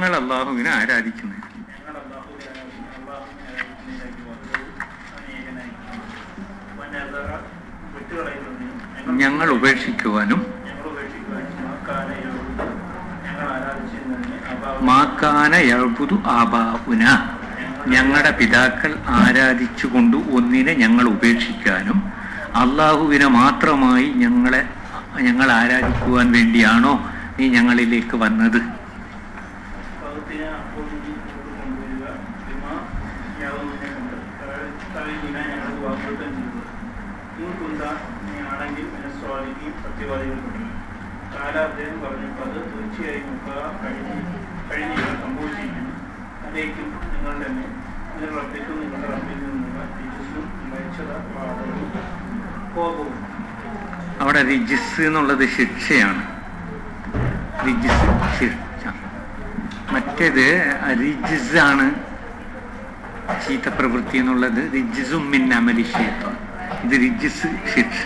ഞങ്ങൾ അള്ളാഹുവിനെ ആരാധിക്കുന്നത് ഞങ്ങൾ അള്ളാഹുവിനെ ആരാധിക്കുന്നു അള്ളാഹുവിനെ ആരാധിക്കുന്നതിലേക്ക് വഹദഹു അനേകനായിരിക്കുന്നു വനദറ വിട്ടുകളയുന്നതിനും ഞങ്ങൾ ഉപേക്ഷിക്കുവാനും ഞങ്ങൾ ഉപേക്ഷിക്കുവാനും മാക്കാനയോട് ഞങ്ങൾ ആരാധിച്ചിരുന്നതിന് അഭാവം മാക്കാന യഴുതു ആബാഹുന ഞങ്ങളുടെ പിതാക്കൾ ആരാധിച്ചുകൊണ്ട് ഒന്നിനെ ഞങ്ങൾ ഉപേക്ഷിക്കാനും അള്ളാഹുവിനെ മാത്രമായി ഞങ്ങളെ ഞങ്ങൾ ആരാധിക്കുവാൻ വേണ്ടിയാണോ നീ ഞങ്ങളിലേക്ക് വന്നത് പകുത്തിനെ അപ്പോൾ നീ ഇങ്ങോട്ട് കൊണ്ടുവരിക ബിമാ യാതൊന്നിനെ കൊണ്ട് തലയിലിന ഞങ്ങൾ വാഗ്ദത്തം ചെയ്തത് നീ കുന്ത നീ ആണെങ്കിൽ മനസ്വാലിക്ക് സത്യവാദികൾക്കുണ്ട് കാല അദ്ദേഹം പറഞ്ഞപ്പോൾ അത് തീർച്ചയായും മുക്കുക കഴിഞ്ഞ് കഴിഞ്ഞില്ല സംഭവിച്ചിരിക്കുന്നു അതേക്കും നിങ്ങൾ തന്നെ നിങ്ങൾ റബ്ബിക്കും നിങ്ങളുടെ റബ്ബിൽ നിന്നുള്ള തിരിച്ചും മികച്ചത വാദവും കോപവും അവിടെ റിജിസ് എന്നുള്ളത് ശിക്ഷയാണ് റിജിസ് ശിക്ഷ മറ്റേത് റിജിസ് ആണ് ചീത്ത പ്രവൃത്തി എന്നുള്ളത് റിജിസും മിൻ അമലി ഷെയ്ത്താൻ ഇത് റിജിസ് ശിക്ഷ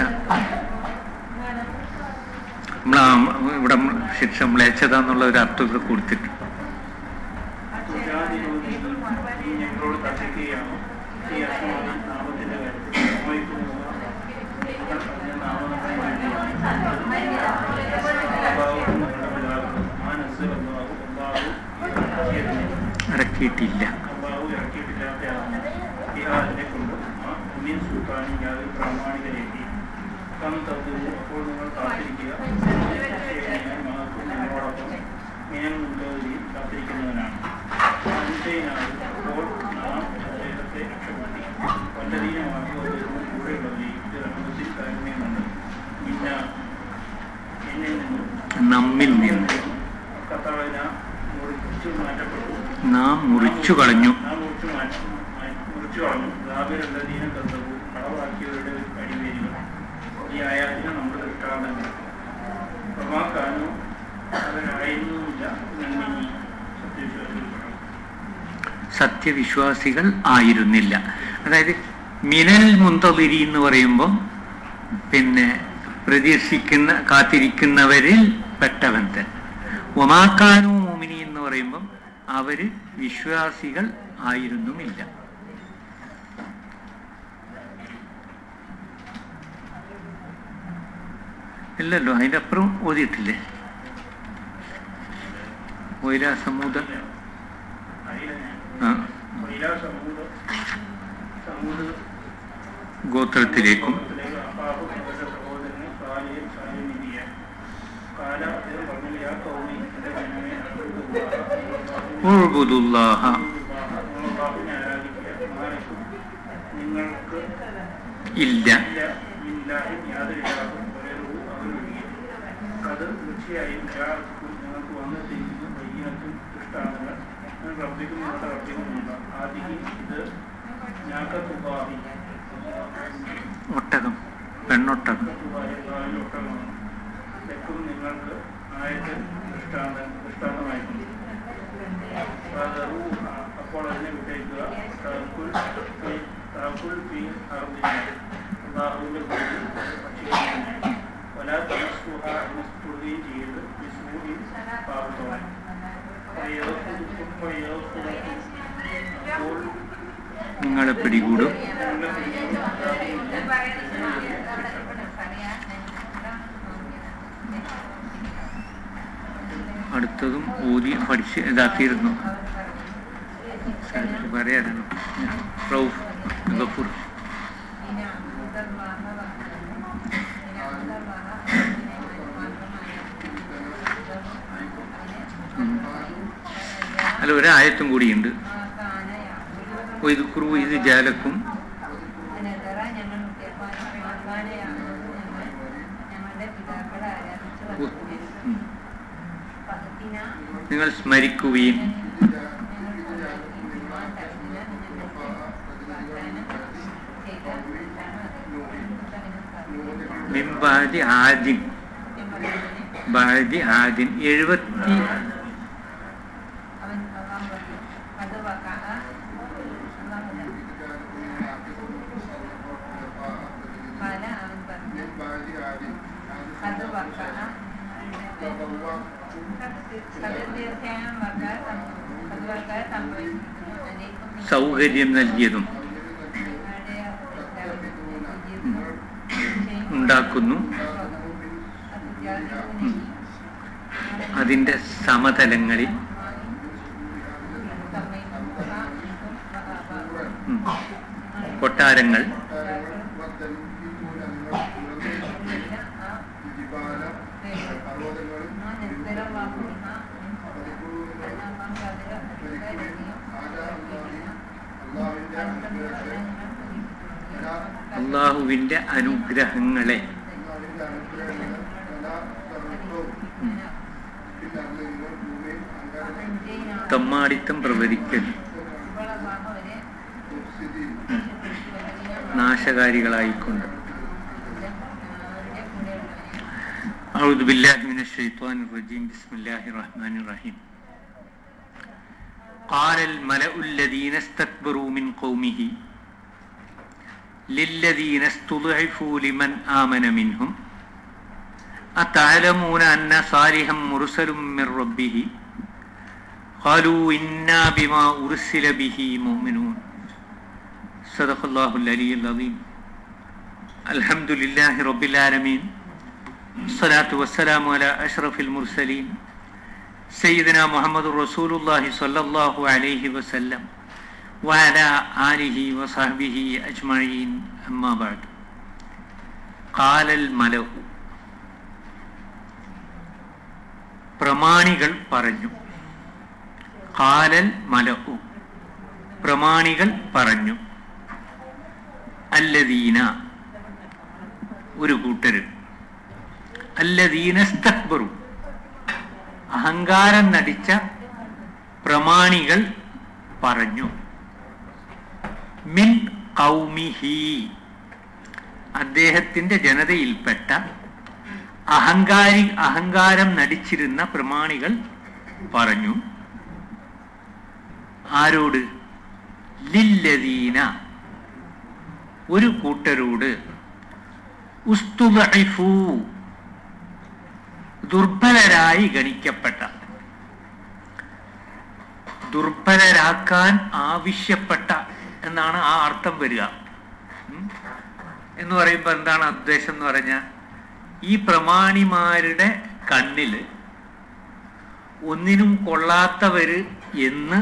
നമ്മൾ ഇവിടെ ശിക്ഷ മ്ലേച്ഛത എന്നുള്ള ഒരു അർത്ഥമൊക്കെ കൊടുത്തിട്ടുണ്ട് തുജാദിലൂനി നീ ഞങ്ങളോട് തർക്കിക്കുകയാണോ ഈ അസ്മാവിൽ നാമത്തിന്റെ കാര്യത്തിൽ സമ്മതിക്കുന്നുവോ? നിങ്ങൾ അതിനെ നാമനിർണ്ണയം വേണ്ടിയാണ്. അള്ളാഹുവും നിങ്ങളുടെ പിതാവും മാനസ് അള്ളാഹു അള്ളാഹു ഇറക്കിയതിനെ ഇറക്കിയിട്ടില്ല അള്ളാഹു ഇറക്കിയിട്ടില്ലാത്തയാകുന്നു ബിഹാറിനെ കൊണ്ട് ആ മുന്നിൻ സുൽത്താനി യാതൊരു പ്രാമാണികരേക്ക് കം തദ്ദു അപ്പോൾ നിങ്ങൾ കാത്തിരിക്കുക തീർച്ചയായും മകൾക്കും നിങ്ങളോടൊപ്പം മേനും മുൻകരുതിയും കാത്തിരിക്കുന്നവനാണ് അഞ്ചയിനായി അപ്പോൾ നാം അദ്ദേഹത്തെ രക്ഷപ്പെടുത്തി വല്ലതീനമാക്കി വരുന്ന കൂടെയുള്ളവരെയും ഇത് റഹ്മത്തിൽ കാരുണ്യമുണ്ട് മിന്ന എന്നിൽ നിന്നും നമ്മിൽ നിന്ന് കത്താവിന മുറിച്ചു മാറ്റപ്പെട്ടു നാം മുറിച്ചു കളഞ്ഞു നാം മുറിച്ചു മാറ്റി മുറിച്ചു കളഞ്ഞു ലാബിരല്ലതീന കർത്തവും കളവാക്കിയവരുടെ അടിവേരുകൾ ഈ ആയാതിന് നമ്മുടെ ദൃഷ്ടാന്തങ്ങൾ പ്രമാക്കാനോ അവരായിരുന്നുമില്ല നന്ദിനി സത്യവിശ്വാസികൾ സത്യവിശ്വാസികൾ ആയിരുന്നില്ല അതായത് മിനൽ മുന്തതിരി എന്ന് പറയുമ്പോൾ പിന്നെ പ്രതീക്ഷിക്കുന്ന കാത്തിരിക്കുന്നവരിൽ പെട്ടവൻ തന്നെ ഒമാക്കാനു മോമിനി എന്ന് പറയുമ്പം അവര് വിശ്വാസികൾ ആയിരുന്നുമില്ല ഇല്ലല്ലോ അതിൻ്റെ അപ്പുറം ഓതിയിട്ടില്ലേ ഒയില സമൂത ആ മഹിലാ സമൂഹ സമൂഹ ഗോത്രത്തിലേക്കും സമൂഹത്തിലേക്ക് അപ്പാഹു അവരുടെ സഹോദരനെ സാലിയെ സാലിനിധിയെ കാല അദ്ദേഹം പറഞ്ഞു യാ കൗമി എന്റെ ജനമേ ഉഴുബുദുല്ലാഹ അള്ളാഹുവിനെ ആരാധിക്കുക മാനക്കും നിങ്ങൾക്ക് ഇല്ല ഇല്ല ഇല്ലാഹിം യാതൊരു ഇലാഹും വേറൊരു അവരൊഴികെ അത് തീർച്ചയായും ജാഅത്ക്കും നിങ്ങൾക്ക് വന്നെത്തിയിരിക്കുന്നു വയ്യനത്തും ദൃഷ്ടാന്തങ്ങൾ നിങ്ങൾ റബ്ബിക്കും നിങ്ങളുടെ റബ്ബിക്കുമുള്ള ആദിഹി ഇത് ഞാക്കത്തുബാഹി ഒട്ടകം പെണ്ണൊട്ടകം ഒട്ടകമാണ് ലക്കും നിങ്ങൾക്ക് ആയത് ദൃഷ്ടാന്ത ദൃഷ്ടാന്തമായിട്ടുണ്ട് ഫദറൂഹ, അപ്പോൾ അതിനെ വിട്ടേക്കുക തഅക്കുൽ ഫി- തഅക്കുൽ ഫി അർദിന. അല്ലാഹുവിന്റെ ഭൂമിയിൽ അത് ഭക്ഷിക്കുന്നതിനായി. വലാ തമസ്സുഹ എന്ന് സ്തുതിയും ചെയ്യരുത് ബിസ്മുഹിൻ പാപത്തോടെ ഫയഖുദുക്കും ഫയഖുദുക്കും. അപ്പോൾ നിങ്ങളെ പിടികൂടും നിങ്ങളുടെ പിടിയിൽ അതാകുന്നില്ല. അടുത്തതും ഊതി പഠിച്ച് ഇതാക്കിയിരുന്നു സാർക്ക് പറയാനാണ് റൌഫ് ഗഫൂർ ഉം. അല്ല ഒരായത്തും കൂടിയുണ്ട് ഇത് കുറു ഇത് ജാലക്കും ഉം. നിങ്ങൾ സ്മരിക്കുകയും മിംബാദി ആദിൻ ബാദി ആദിൻ എഴുപത്തി അത് തീർച്ചയായും വർക്കാർ സം- അത് വർക്കാർ സംഭവിച്ചിരിക്കുന്നു അതിലേക്കും നിങ്ങൾ സൗകര്യം നൽകിയതും നിങ്ങളുടെ വിജയത്തിനും തീർച്ചയായും ഉണ്ടാക്കുന്നു അത്യാവശ്യം അതിൻ്റെ സമതലങ്ങളിൽ ഉം, കൊട്ടാരങ്ങൾ അള്ളാഹുവിൻ്റെ അനുഗ്രഹങ്ങളെ തമ്മാടിത്തം പ്രവരിക്കൽ നാശകാരികളായിക്കൊണ്ട് أعوذ بالله من الشيطان الرجيم بسم الله الرحمن الرحيم قال الملأ الذين استكبروا من قومه للذين استضعفوا لمن آمن منهم أتعلمون أن صالحا مرسل من ربه قالوا إنا بما أرسل به مؤمنون صدق الله العلي العظيم الحمد لله رب العالمين الصلاة والسلام على أشرف المرسلين سيدنا محمد رسول الله صلى الله عليه وسلم وعلى آله وصحبه أجمعين أما بعد قال الملأ പ്രമാണികൾ പറഞ്ഞു കാലൽ മലഹു പ്രമാണികൾ പറഞ്ഞു അല്ലദീന ഒരു കൂട്ടര് അല്ലദീനസ്തക്ബറു അഹങ്കാരം നടിച്ച പ്രമാണികൾ പറഞ്ഞു മിൻ കൗമിഹി അദ്ദേഹത്തിന്റെ ജനതയിൽപ്പെട്ട അഹങ്കാരി അഹങ്കാരം നടിച്ചിരുന്ന പ്രമാണികൾ പറഞ്ഞു ആരോട് ലില്ലദീന ഒരു കൂട്ടരോട് ഉസ്തുലഇഫു ദുർബലരായി ഗണിക്കപ്പെട്ട ദുർബലരാക്കാൻ ആവശ്യപ്പെട്ട എന്നാണ് ആ അർത്ഥം വരിക ഉം. എന്ന് പറയുമ്പോൾ എന്താണ് ഉദ്ദേശം എന്ന് പറഞ്ഞാൽ ഈ പ്രമാണിമാരുടെ കണ്ണില് ഒന്നിനും കൊള്ളാത്തവര് എന്ന്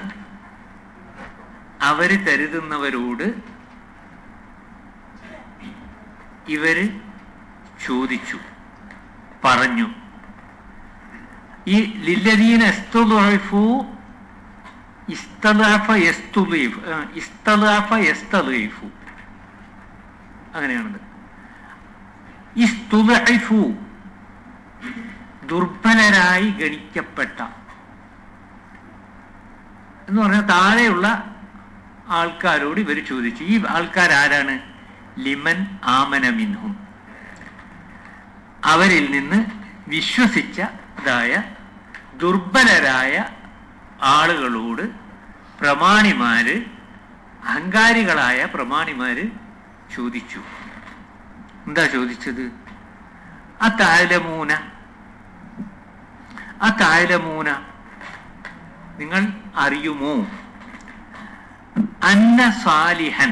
അവര് കരുതുന്നവരോട് ഇവര് ചോദിച്ചു പറഞ്ഞു ഈ ലില്ലദീന എസ്തുലഫു ഇസ്തലാഫ യസ്തുലീഫ് ഇസ്തലാഫ യസ്തലീഫു അങ്ങനെയാണത് ഇസ്തുലഫു ദുർബലരായി ഗണിക്കപ്പെട്ട എന്ന് പറഞ്ഞാൽ താഴെയുള്ള ആൾക്കാരോട് ഇവർ ചോദിച്ചു ഈ ആൾക്കാരാരാണ് ലിമൻ ആമന മിൻഹും അവരിൽ നിന്ന് വിശ്വസിച്ചതായ ദുർബലരായ ആളുകളോട് പ്രമാണിമാര് അഹങ്കാരികളായ പ്രമാണിമാര് ചോദിച്ചു എന്താ ചോദിച്ചത് ആ താലമൂന ആ താലമൂന നിങ്ങൾ അറിയുമോ അന്ന സാലിഹൻ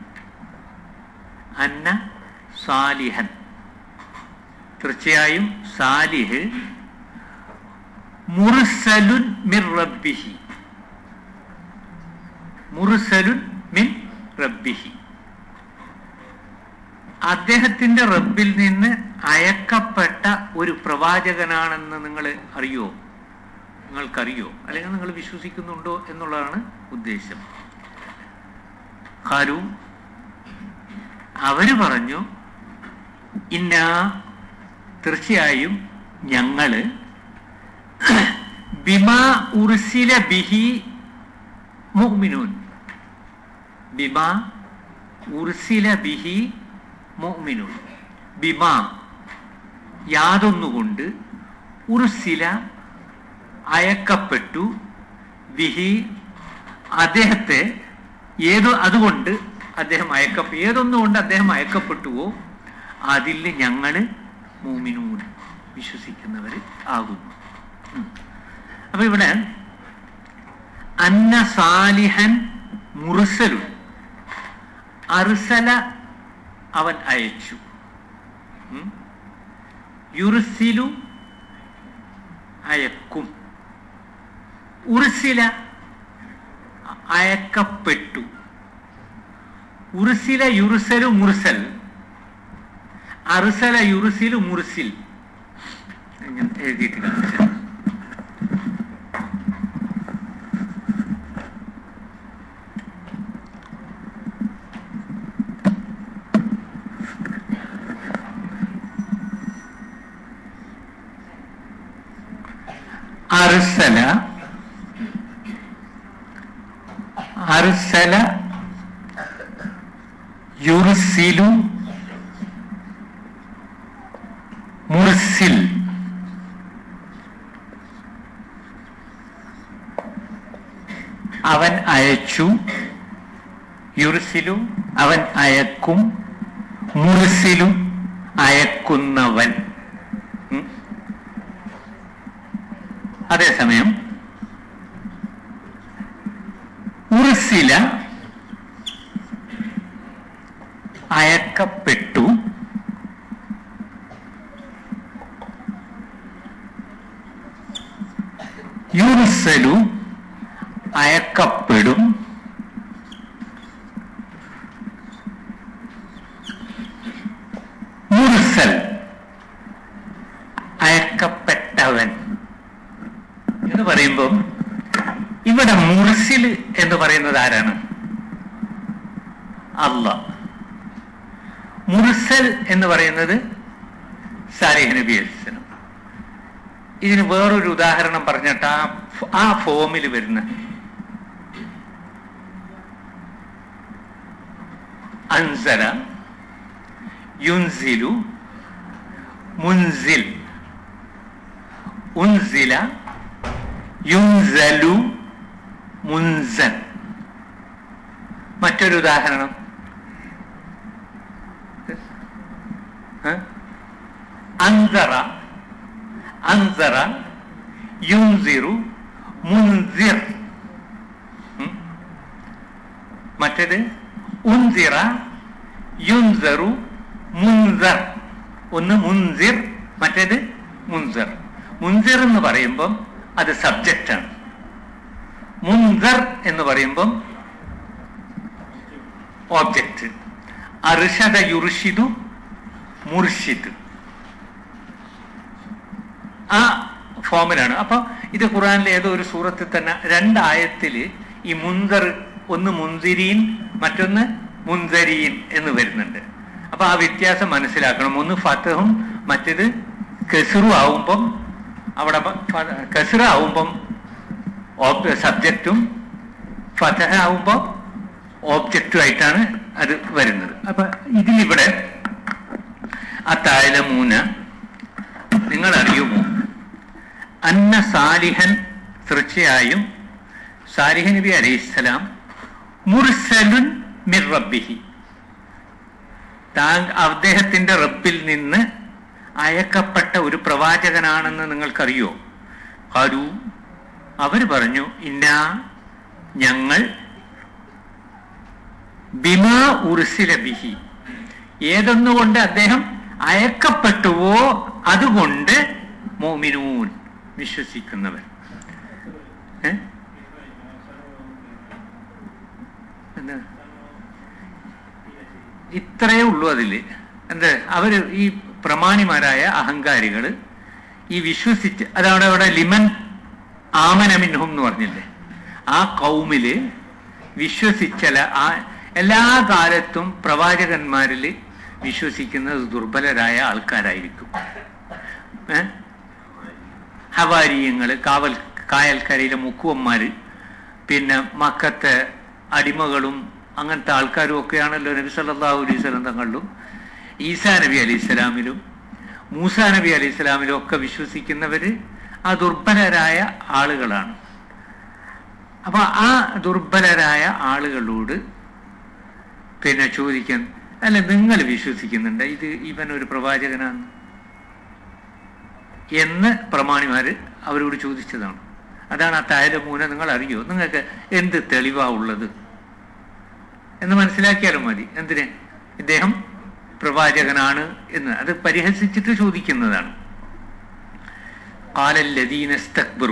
അന്ന സാലിഹൻ തീർച്ചയായും സാലിഹ് മുർസലുൻ മിർ റബ്ബിഹി മുർസലുൻ മിൻ റബ്ബിഹി അദ്ദേഹത്തിന്റെ റബ്ബിൽ നിന്ന് അയക്കപ്പെട്ട ഒരു പ്രവാചകനാണെന്ന് നിങ്ങൾ അറിയോ നിങ്ങൾക്കറിയോ അല്ലെങ്കിൽ നിങ്ങൾ വിശ്വസിക്കുന്നുണ്ടോ എന്നുള്ളതാണ് ഉദ്ദേശം ഹാരു അവര് പറഞ്ഞു ഇന്ന തീർച്ചയായും ഞങ്ങള് ബിമാ ഉർസില ബിഹി മുഅ്മിനൂൻ ബിമാ ഉർസില ബിഹി മുഅ്മിനൂൻ ബിമാ യാതൊന്നുകൊണ്ട് ഉർസില അയക്കപ്പെട്ടു ബിഹി അദ്ദേഹത്തെ ഏതോ അതുകൊണ്ട് അദ്ദേഹം അയക്ക ഏതൊന്നുകൊണ്ട് അദ്ദേഹം അയക്കപ്പെട്ടുവോ അതിൽ ഞങ്ങള് മൂമിനൂൻ വിശ്വസിക്കുന്നവർ ആകുന്നു ഉം. അപ്പൊ ഇവിടെ അന്ന സാലിഹൻ മുറുസലു അറുസല അവൻ അയച്ചു ഉം. യുർസിലു അയക്കും ഉർസില അയക്കപ്പെട്ടു ഉർസില യുർസലു മുർസൽ അറുസല യുർസിലു മുർസിൽ ഇങ്ങനെ എഴുതിയിട്ട് കാണിച്ചു അർസല അർസല യുർസിലു മുർസിൽ അവൻ അയച്ചു യുർസിലു അവൻ അയക്കും മുർസിലു അയക്കുന്നവൻ ഉം. അതേസമയം ഉർസില അയക്കപ്പെട്ടു യുർസലു അയക്കപ്പെടും മുർസൽ അയക്കപ്പെട്ടവൻ എന്ന് പറയുമ്പോൾ ഇവിടെ മുർസിൽ എന്ന് പറയുന്നത് ആരാണ് അല്ല മുർസൽ എന്ന് പറയുന്നത് സാലിഹ് നബി അലിസ്ലം ഇതിന് വേറൊരു ഉദാഹരണം പറഞ്ഞിട്ട് ആ ഫ- ആ ഫോമിൽ വരുന്ന അൻസല യുൻസിലു മുൻസിൽ ഉൻസില യുൻസലു മുൻസൻ മറ്റൊരു ഉദാഹരണം ഏ? അൻസറ അൻസറ യുൻസിറു മുൻസിർ ഉം? മറ്റേത് ഉൻസിറ യുൻസറു മുൻസർ ഒന്ന് മുൻസിർ മറ്റേത് മുൻസർ മുൻസിർ എന്ന് പറയുമ്പം അത് സബ്ജക്റ്റാണ് മുൻസർ എന്ന് പറയുമ്പം ഓബ്ജക്റ്റ് അർഷദ യുർഷിദു മുർഷിദ് ആ ഫോമിലാണ് അപ്പൊ ഇത് ഖുറാനിലെ ഏതോ ഒരു സൂറത്തിൽ തന്നെ രണ്ടായത്തില് ഈ മുൻസർ ഒന്ന് മുൻസിരീൻ മറ്റൊന്ന് മുൻസരീൻ എന്ന് വരുന്നുണ്ട് അപ്പൊ ആ വ്യത്യാസം മനസ്സിലാക്കണം ഒന്ന് ഫത്തഹും മറ്റേത് കെസുറു ആവുമ്പം അവിടെ കെസുറ ആവുമ്പം സബ്ജക്റ്റും ഫതഹ ആവുമ്പോൾ ഓബ്ജക്റ്റും ആയിട്ടാണ് അത് വരുന്നത് അപ്പൊ ഇതിലിവിടെ ആ താഴെ മൂന്ന് നിങ്ങൾ അറിയുമോ അന്ന സാലിഹൻ തീർച്ചയായും സാലിഹ് നബി അലൈഹിസ്സലാം മുർസലുൻ മിർ റബ്ബിഹി താൻ അദ്ദേഹത്തിന്റെ റബ്ബിൽ നിന്ന് അയക്കപ്പെട്ട ഒരു പ്രവാചകനാണെന്ന് നിങ്ങൾക്കറിയോ ഹരു അവർ പറഞ്ഞു ഇന്ന ഞങ്ങൾ ബിമാ ഉർസില ബിഹി ഏതൊന്നുകൊണ്ട് അദ്ദേഹം അയക്കപ്പെട്ടുവോ അതുകൊണ്ട് മോമിനൂൻ വിശ്വസിക്കുന്നവർ ഏ? എന്താ ഇത്രയേ ഉള്ളൂ അതില് എന്ത് അവര് ഈ പ്രമാണിമാരായ അഹങ്കാരികള് ഈ വിശ്വസിച്ച് അതവിടെ അവിടെ ലിമൻ ആമനമിൻഹും എന്ന് പറഞ്ഞില്ലേ ആ കൗമില് വിശ്വസിച്ചല ആ എല്ലാ കാലത്തും പ്രവാചകന്മാരിൽ വിശ്വസിക്കുന്നത് ദുർബലരായ ആൾക്കാരായിരിക്കും ഏ? ഹവാരിയങ്ങള് കാവൽ കായൽക്കരയിലെ മുക്കുവന്മാര് പിന്നെ മക്കത്തെ അടിമകളും അങ്ങനത്തെ ആൾക്കാരും ഒക്കെയാണല്ലോ നബി സല്ലല്ലാഹു അലൈഹി സ്വലം തങ്ങളിലും ഈസാ നബി അലൈഹി സ്വലാമിലും മൂസാ നബി അലൈഹി സ്വലാമിലും ഒക്കെ വിശ്വസിക്കുന്നവര് ആ ദുർബലരായ ആളുകളാണ് അപ്പൊ ആ ദുർബലരായ ആളുകളോട് പിന്നെ ചോദിക്കാൻ അല്ല നിങ്ങൾ വിശ്വസിക്കുന്നുണ്ട് ഇത് ഇവൻ ഒരു പ്രവാചകനാണ് എന്ന് പ്രമാണിമാര് അവരോട് ചോദിച്ചതാണ് അതാണ് ആ താഴെ മൂന നിങ്ങൾ അറിയോ നിങ്ങൾക്ക് എന്ത് തെളിവാ ഉള്ളത് എന്ന് മനസ്സിലാക്കിയാലും മതി എന്തിന് ഇദ്ദേഹം പ്രവാചകനാണ് എന്ന് അത് പരിഹസിച്ചിട്ട് ചോദിക്കുന്നതാണ് കാലല്ലദീനസ്തക്ബറു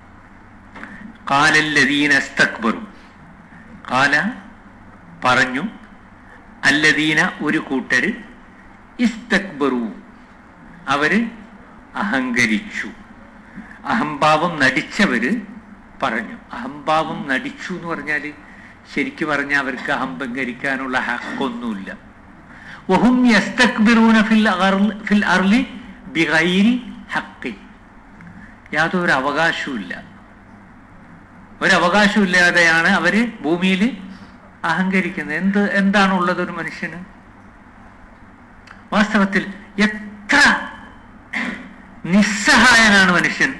കാലല്ലദീനസ്തക്ബറു കാല പറഞ്ഞു അല്ലദീന ഒരു കൂട്ടര് ഇസ്തക്ബറു അവര് അഹങ്കരിച്ചു അഹംഭാവം നടിച്ചവര് പറഞ്ഞു അഹംഭാവം നടിച്ചു എന്ന് പറഞ്ഞാല് ശരിക്കു പറഞ്ഞാൽ അവർക്ക് അഹംഭങ്കരിക്കാനുള്ള ഹക്കൊന്നുമില്ല വഹും യസ്തക്ബിറൂന ഫിൽ അർള് ഫിൽ അർളി ബിഗൈരി ഹക്കി യാതൊരു അവകാശവുമില്ല ഒരവകാശമില്ലാതെയാണ് അവര് ഭൂമിയിൽ അഹങ്കരിക്കുന്നത് എന്ത് എന്താണുള്ളത് ഒരു മനുഷ്യന് വാസ്തവത്തിൽ എത്ര നിസ്സഹായനാണ് മനുഷ്യൻ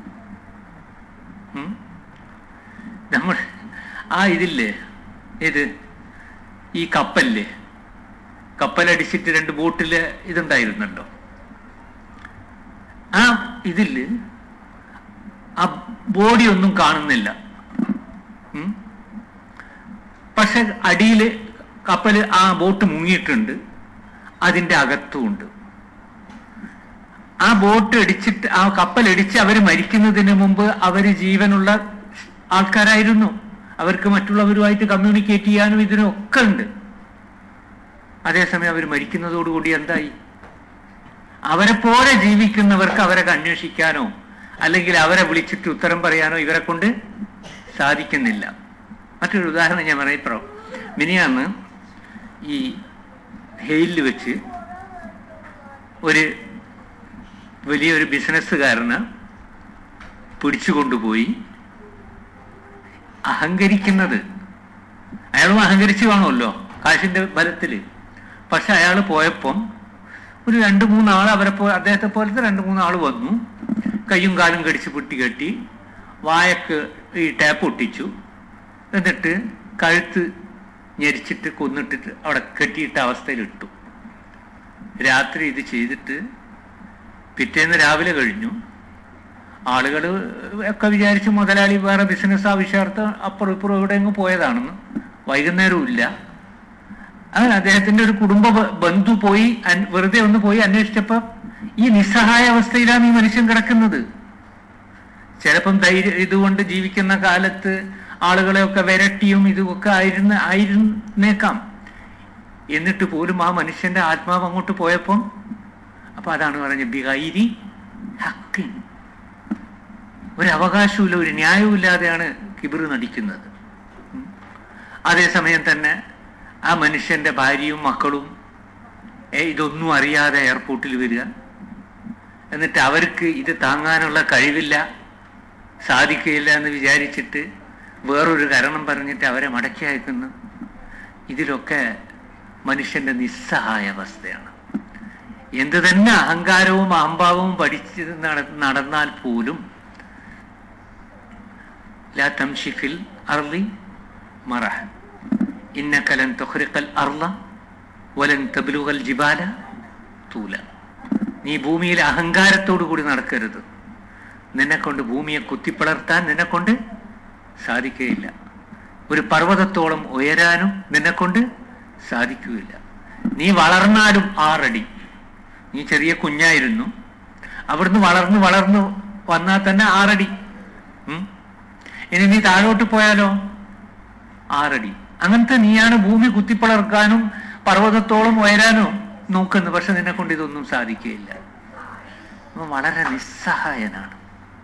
ഉം? നമ്മൾ ആ ഇതില്ലേ ഇത് ഈ കപ്പലില്ലേ കപ്പലടിച്ചിട്ട് രണ്ട് ബോട്ടില് ഇതുണ്ടായിരുന്നല്ലോ ആ ഇതില് ആ ബോഡി ഒന്നും കാണുന്നില്ല ഉം? പക്ഷെ അടിയില് കപ്പല് ആ ബോട്ട് മുങ്ങിയിട്ടുണ്ട് അതിന്റെ അകത്തുമുണ്ട് ആ ബോട്ട് ഇടിച്ചിട്ട് ആ കപ്പൽ ഇടിച്ച് അവർ മരിക്കുന്നതിന് മുമ്പ് അവര് ജീവനുള്ള ആൾക്കാരായിരുന്നു അവർക്ക് മറ്റുള്ളവരുമായിട്ട് കമ്മ്യൂണിക്കേറ്റ് ചെയ്യാനും ഇതിനും ഒക്കെ ഉണ്ട് അതേസമയം അവർ മരിക്കുന്നതോടുകൂടി എന്തായി അവരെ പോലെ ജീവിക്കുന്നവർക്ക് അവരെ അന്വേഷിക്കാനോ അല്ലെങ്കിൽ അവരെ വിളിച്ചിട്ട് ഉത്തരം പറയാനോ ഇവരെ കൊണ്ട് സാധിക്കുന്നില്ല മറ്റൊരു ഉദാഹരണം ഞാൻ പറയപ്പോ മിനിയാന്ന് ഈ ഹെയിലിൽ വെച്ച് ഒരു വലിയൊരു ബിസിനസ്സുകാരന് പിടിച്ചുകൊണ്ടുപോയി അഹങ്കരിക്കുന്നത് അയാളും അഹങ്കരിച്ചു കാണുമല്ലോ കാശിന്റെ ബലത്തില് പക്ഷെ അയാൾ പോയപ്പം ഒരു രണ്ട് മൂന്നാൾ അവരെ പോ അദ്ദേഹത്തെ പോലത്തെ രണ്ട് മൂന്നാൾ വന്നു കയ്യും കാലും കടിച്ച് പൊട്ടി കെട്ടി വായക്ക് ഈ ടാപ്പ് ഒട്ടിച്ചു എന്നിട്ട് കഴുത്ത് ഞെരിച്ചിട്ട് കൊന്നിട്ടിട്ട് അവിടെ കെട്ടിയിട്ട അവസ്ഥയിലിട്ടു രാത്രി ഇത് ചെയ്തിട്ട് പിറ്റേന്ന് രാവിലെ കഴിഞ്ഞു ആളുകൾ ഒക്കെ വിചാരിച്ച് മുതലാളി വേറെ ബിസിനസ് ആവശ്യാർത്ഥം അപ്പുറം ഇപ്പുറം എവിടെയെങ്കിലും പോയതാണെന്ന് വൈകുന്നേരവും ഇല്ല അങ്ങനെ അദ്ദേഹത്തിന്റെ ഒരു കുടുംബ ബ- ബന്ധു പോയി അൻ- വെറുതെ ഒന്ന് പോയി അന്വേഷിച്ചപ്പോ ഈ നിസ്സഹായ അവസ്ഥയിലാണ് ഈ മനുഷ്യൻ കിടക്കുന്നത് ചിലപ്പം ധൈര്യ ഇതുകൊണ്ട് ജീവിക്കുന്ന കാലത്ത് ആളുകളെയൊക്കെ വിരട്ടിയും ഇതുമൊക്കെ ആയിരുന്ന ആയിരുന്നേക്കാം എന്നിട്ട് പോലും ആ മനുഷ്യന്റെ ആത്മാവ് അങ്ങോട്ട് പോയപ്പം അപ്പൊ അതാണ് പറഞ്ഞ ബിഹൈരി ഹക്കിൻ ഒരു അവകാശവുമില്ല ഒരു ന്യായവും ഇല്ലാതെയാണ് കിബിർ നടിക്കുന്നത് ഉം. അതേസമയം തന്നെ ആ മനുഷ്യന്റെ ഭാര്യയും മക്കളും ഏ ഇതൊന്നും അറിയാതെ എയർപോർട്ടിൽ വരിക എന്നിട്ട് അവർക്ക് ഇത് താങ്ങാനുള്ള കഴിവില്ല സാധിക്കുകയില്ല എന്ന് വിചാരിച്ചിട്ട് വേറൊരു കാരണം പറഞ്ഞിട്ട് അവരെ മടക്കി അയക്കുന്നു ഇതിലൊക്കെ മനുഷ്യന്റെ നിസ്സഹായ അവസ്ഥയാണ് എന്ത് തന്നെ അഹങ്കാരവും അഹംഭാവവും പഠിച്ച് നട- നടന്നാൽ പോലും لا تمشي في الأرض مرحا إنك لن تخرق الأرض ولن تبلغ الجبال طولا നീ ഭൂമിയിൽ അഹങ്കാരത്തോടു കൂടി നടക്കരുത് നിന്നെ കൊണ്ട് ഭൂമിയെ കുത്തിപ്പിളർത്താൻ നിന്നെ കൊണ്ട് സാധിക്കുകയില്ല ഒരു പർവ്വതത്തോളം ഉയരാനും നിന്നെ കൊണ്ട് സാധിക്കുകയില്ല നീ വളർന്നാലും ആറടി നീ ചെറിയ കുഞ്ഞായിരുന്നു അവിടുന്ന് വളർന്ന് വളർന്ന് വന്നാൽ തന്നെ ആറടി ഉം? ഇനി നീ താഴോട്ട് പോയാലോ ആറടി അങ്ങനത്തെ നീയാണ് ഭൂമി കുത്തിപ്പിളർക്കാനും പർവ്വതത്തോളം ഉയരാനോ നോക്കുന്നത് പക്ഷെ നിന്നെ കൊണ്ട് ഇതൊന്നും സാധിക്കുകയില്ല അവൻ വളരെ നിസ്സഹായനാണ്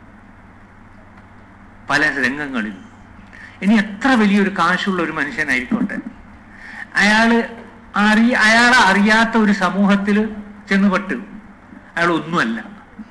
പല രംഗങ്ങളിലും ഇനി എത്ര വലിയൊരു കാശുള്ള ഒരു മനുഷ്യനായിക്കോട്ടെ അയാള് അറി അയാളെ അറിയാത്ത ഒരു സമൂഹത്തിൽ ചെന്നുപെട്ട് അയാൾ ഒന്നുമല്ല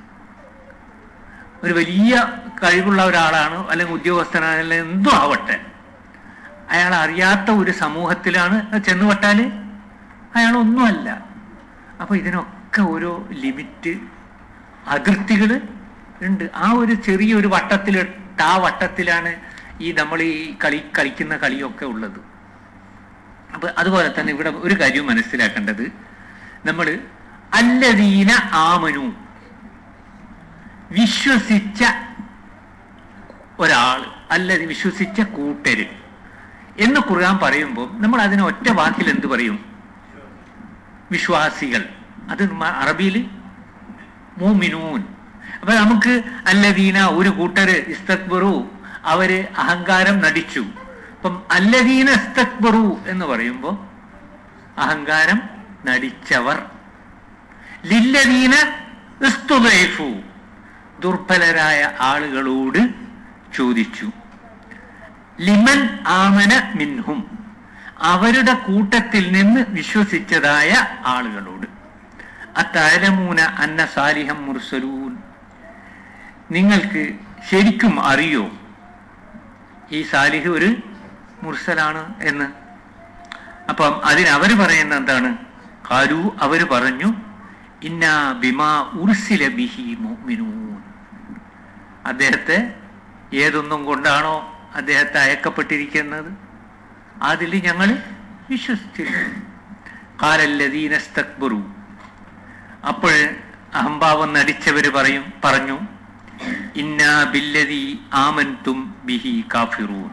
ഒരു വലിയ കഴിവുള്ള ഒരാളാണ് അല്ലെങ്കിൽ ഉദ്യോഗസ്ഥനാണ് അല്ലെങ്കിൽ എന്തോ ആവട്ടെ അയാൾ അറിയാത്ത ഒരു സമൂഹത്തിലാണ് ചെന്നുപെട്ടാല് അയാൾ ഒന്നുമല്ല അപ്പൊ ഇതിനൊക്കെ ഓരോ ലിമിറ്റ് അതിർത്തികൾ ഉണ്ട് ആ ഒരു ചെറിയൊരു വട്ടത്തിൽ ആ വട്ടത്തിലാണ് ഈ നമ്മൾ ഈ കളി കളിക്കുന്ന കളിയൊക്കെ ഉള്ളത് അപ്പൊ അതുപോലെ തന്നെ ഇവിടെ ഒരു കാര്യം മനസ്സിലാക്കേണ്ടത് നമ്മൾ അല്ലദീന ആമനു വിശ്വസിച്ച ഒരാൾ അല്ല വിശ്വസിച്ച കൂട്ടര് എന്ന് ഖുർആൻ പറയുമ്പോൾ നമ്മൾ അതിനെ ഒറ്റ വാക്കിൽ എന്ത് പറയും വിശ്വാസികൾ അത് മ- അറബിയിൽ മൂമിനൂൻ അപ്പൊ നമുക്ക് അല്ലദീന ഒരു കൂട്ടര് ഇസ്തക്ബറു അവര് അഹങ്കാരം നടിച്ചു അപ്പം അല്ലദീന ഇസ്തക്ബറു എന്ന് പറയുമ്പോൾ അഹങ്കാരം നടിച്ചവർ ലില്ലദീന ഇസ്തുദൈഫു ദുർബലരായ ആളുകളോട് ചോദിച്ചു ലിമൻ ആമന മിൻഹും അവരുടെ കൂട്ടത്തിൽ നിന്ന് വിശ്വസിച്ചതായ ആളുകളോട് അത്തലമൂന അന്ന സാലിഹം മുർസലൂൻ നിങ്ങൾക്ക് ശരിക്കും അറിയോ ഈ സാലിഹ് ഒരു മുർസലാണ് എന്ന് അപ്പം അതിന് അവർ പറയുന്ന എന്താണ് കാലു അവർ പറഞ്ഞു ഇന്നാ ബിമാ ഉർസില ബിഹി മുഅ്മിനൂൻ അദ്ദേഹത്തെ ഏതൊന്നും കൊണ്ടാണോ അദ്ദേഹത്തെ അയക്കപ്പെട്ടിരിക്കുന്നത് അതിൽ ഞങ്ങൾ വിശ്വസിച്ചില്ല കാലല്ലദീനസ്തക്ബറു അപ്പോൾ അഹംഭാവം നടിച്ചവര് പറയും പറഞ്ഞു ഇന്നാ ബില്ലതി ആമൻതും ബിഹി കാഫിറൂൻ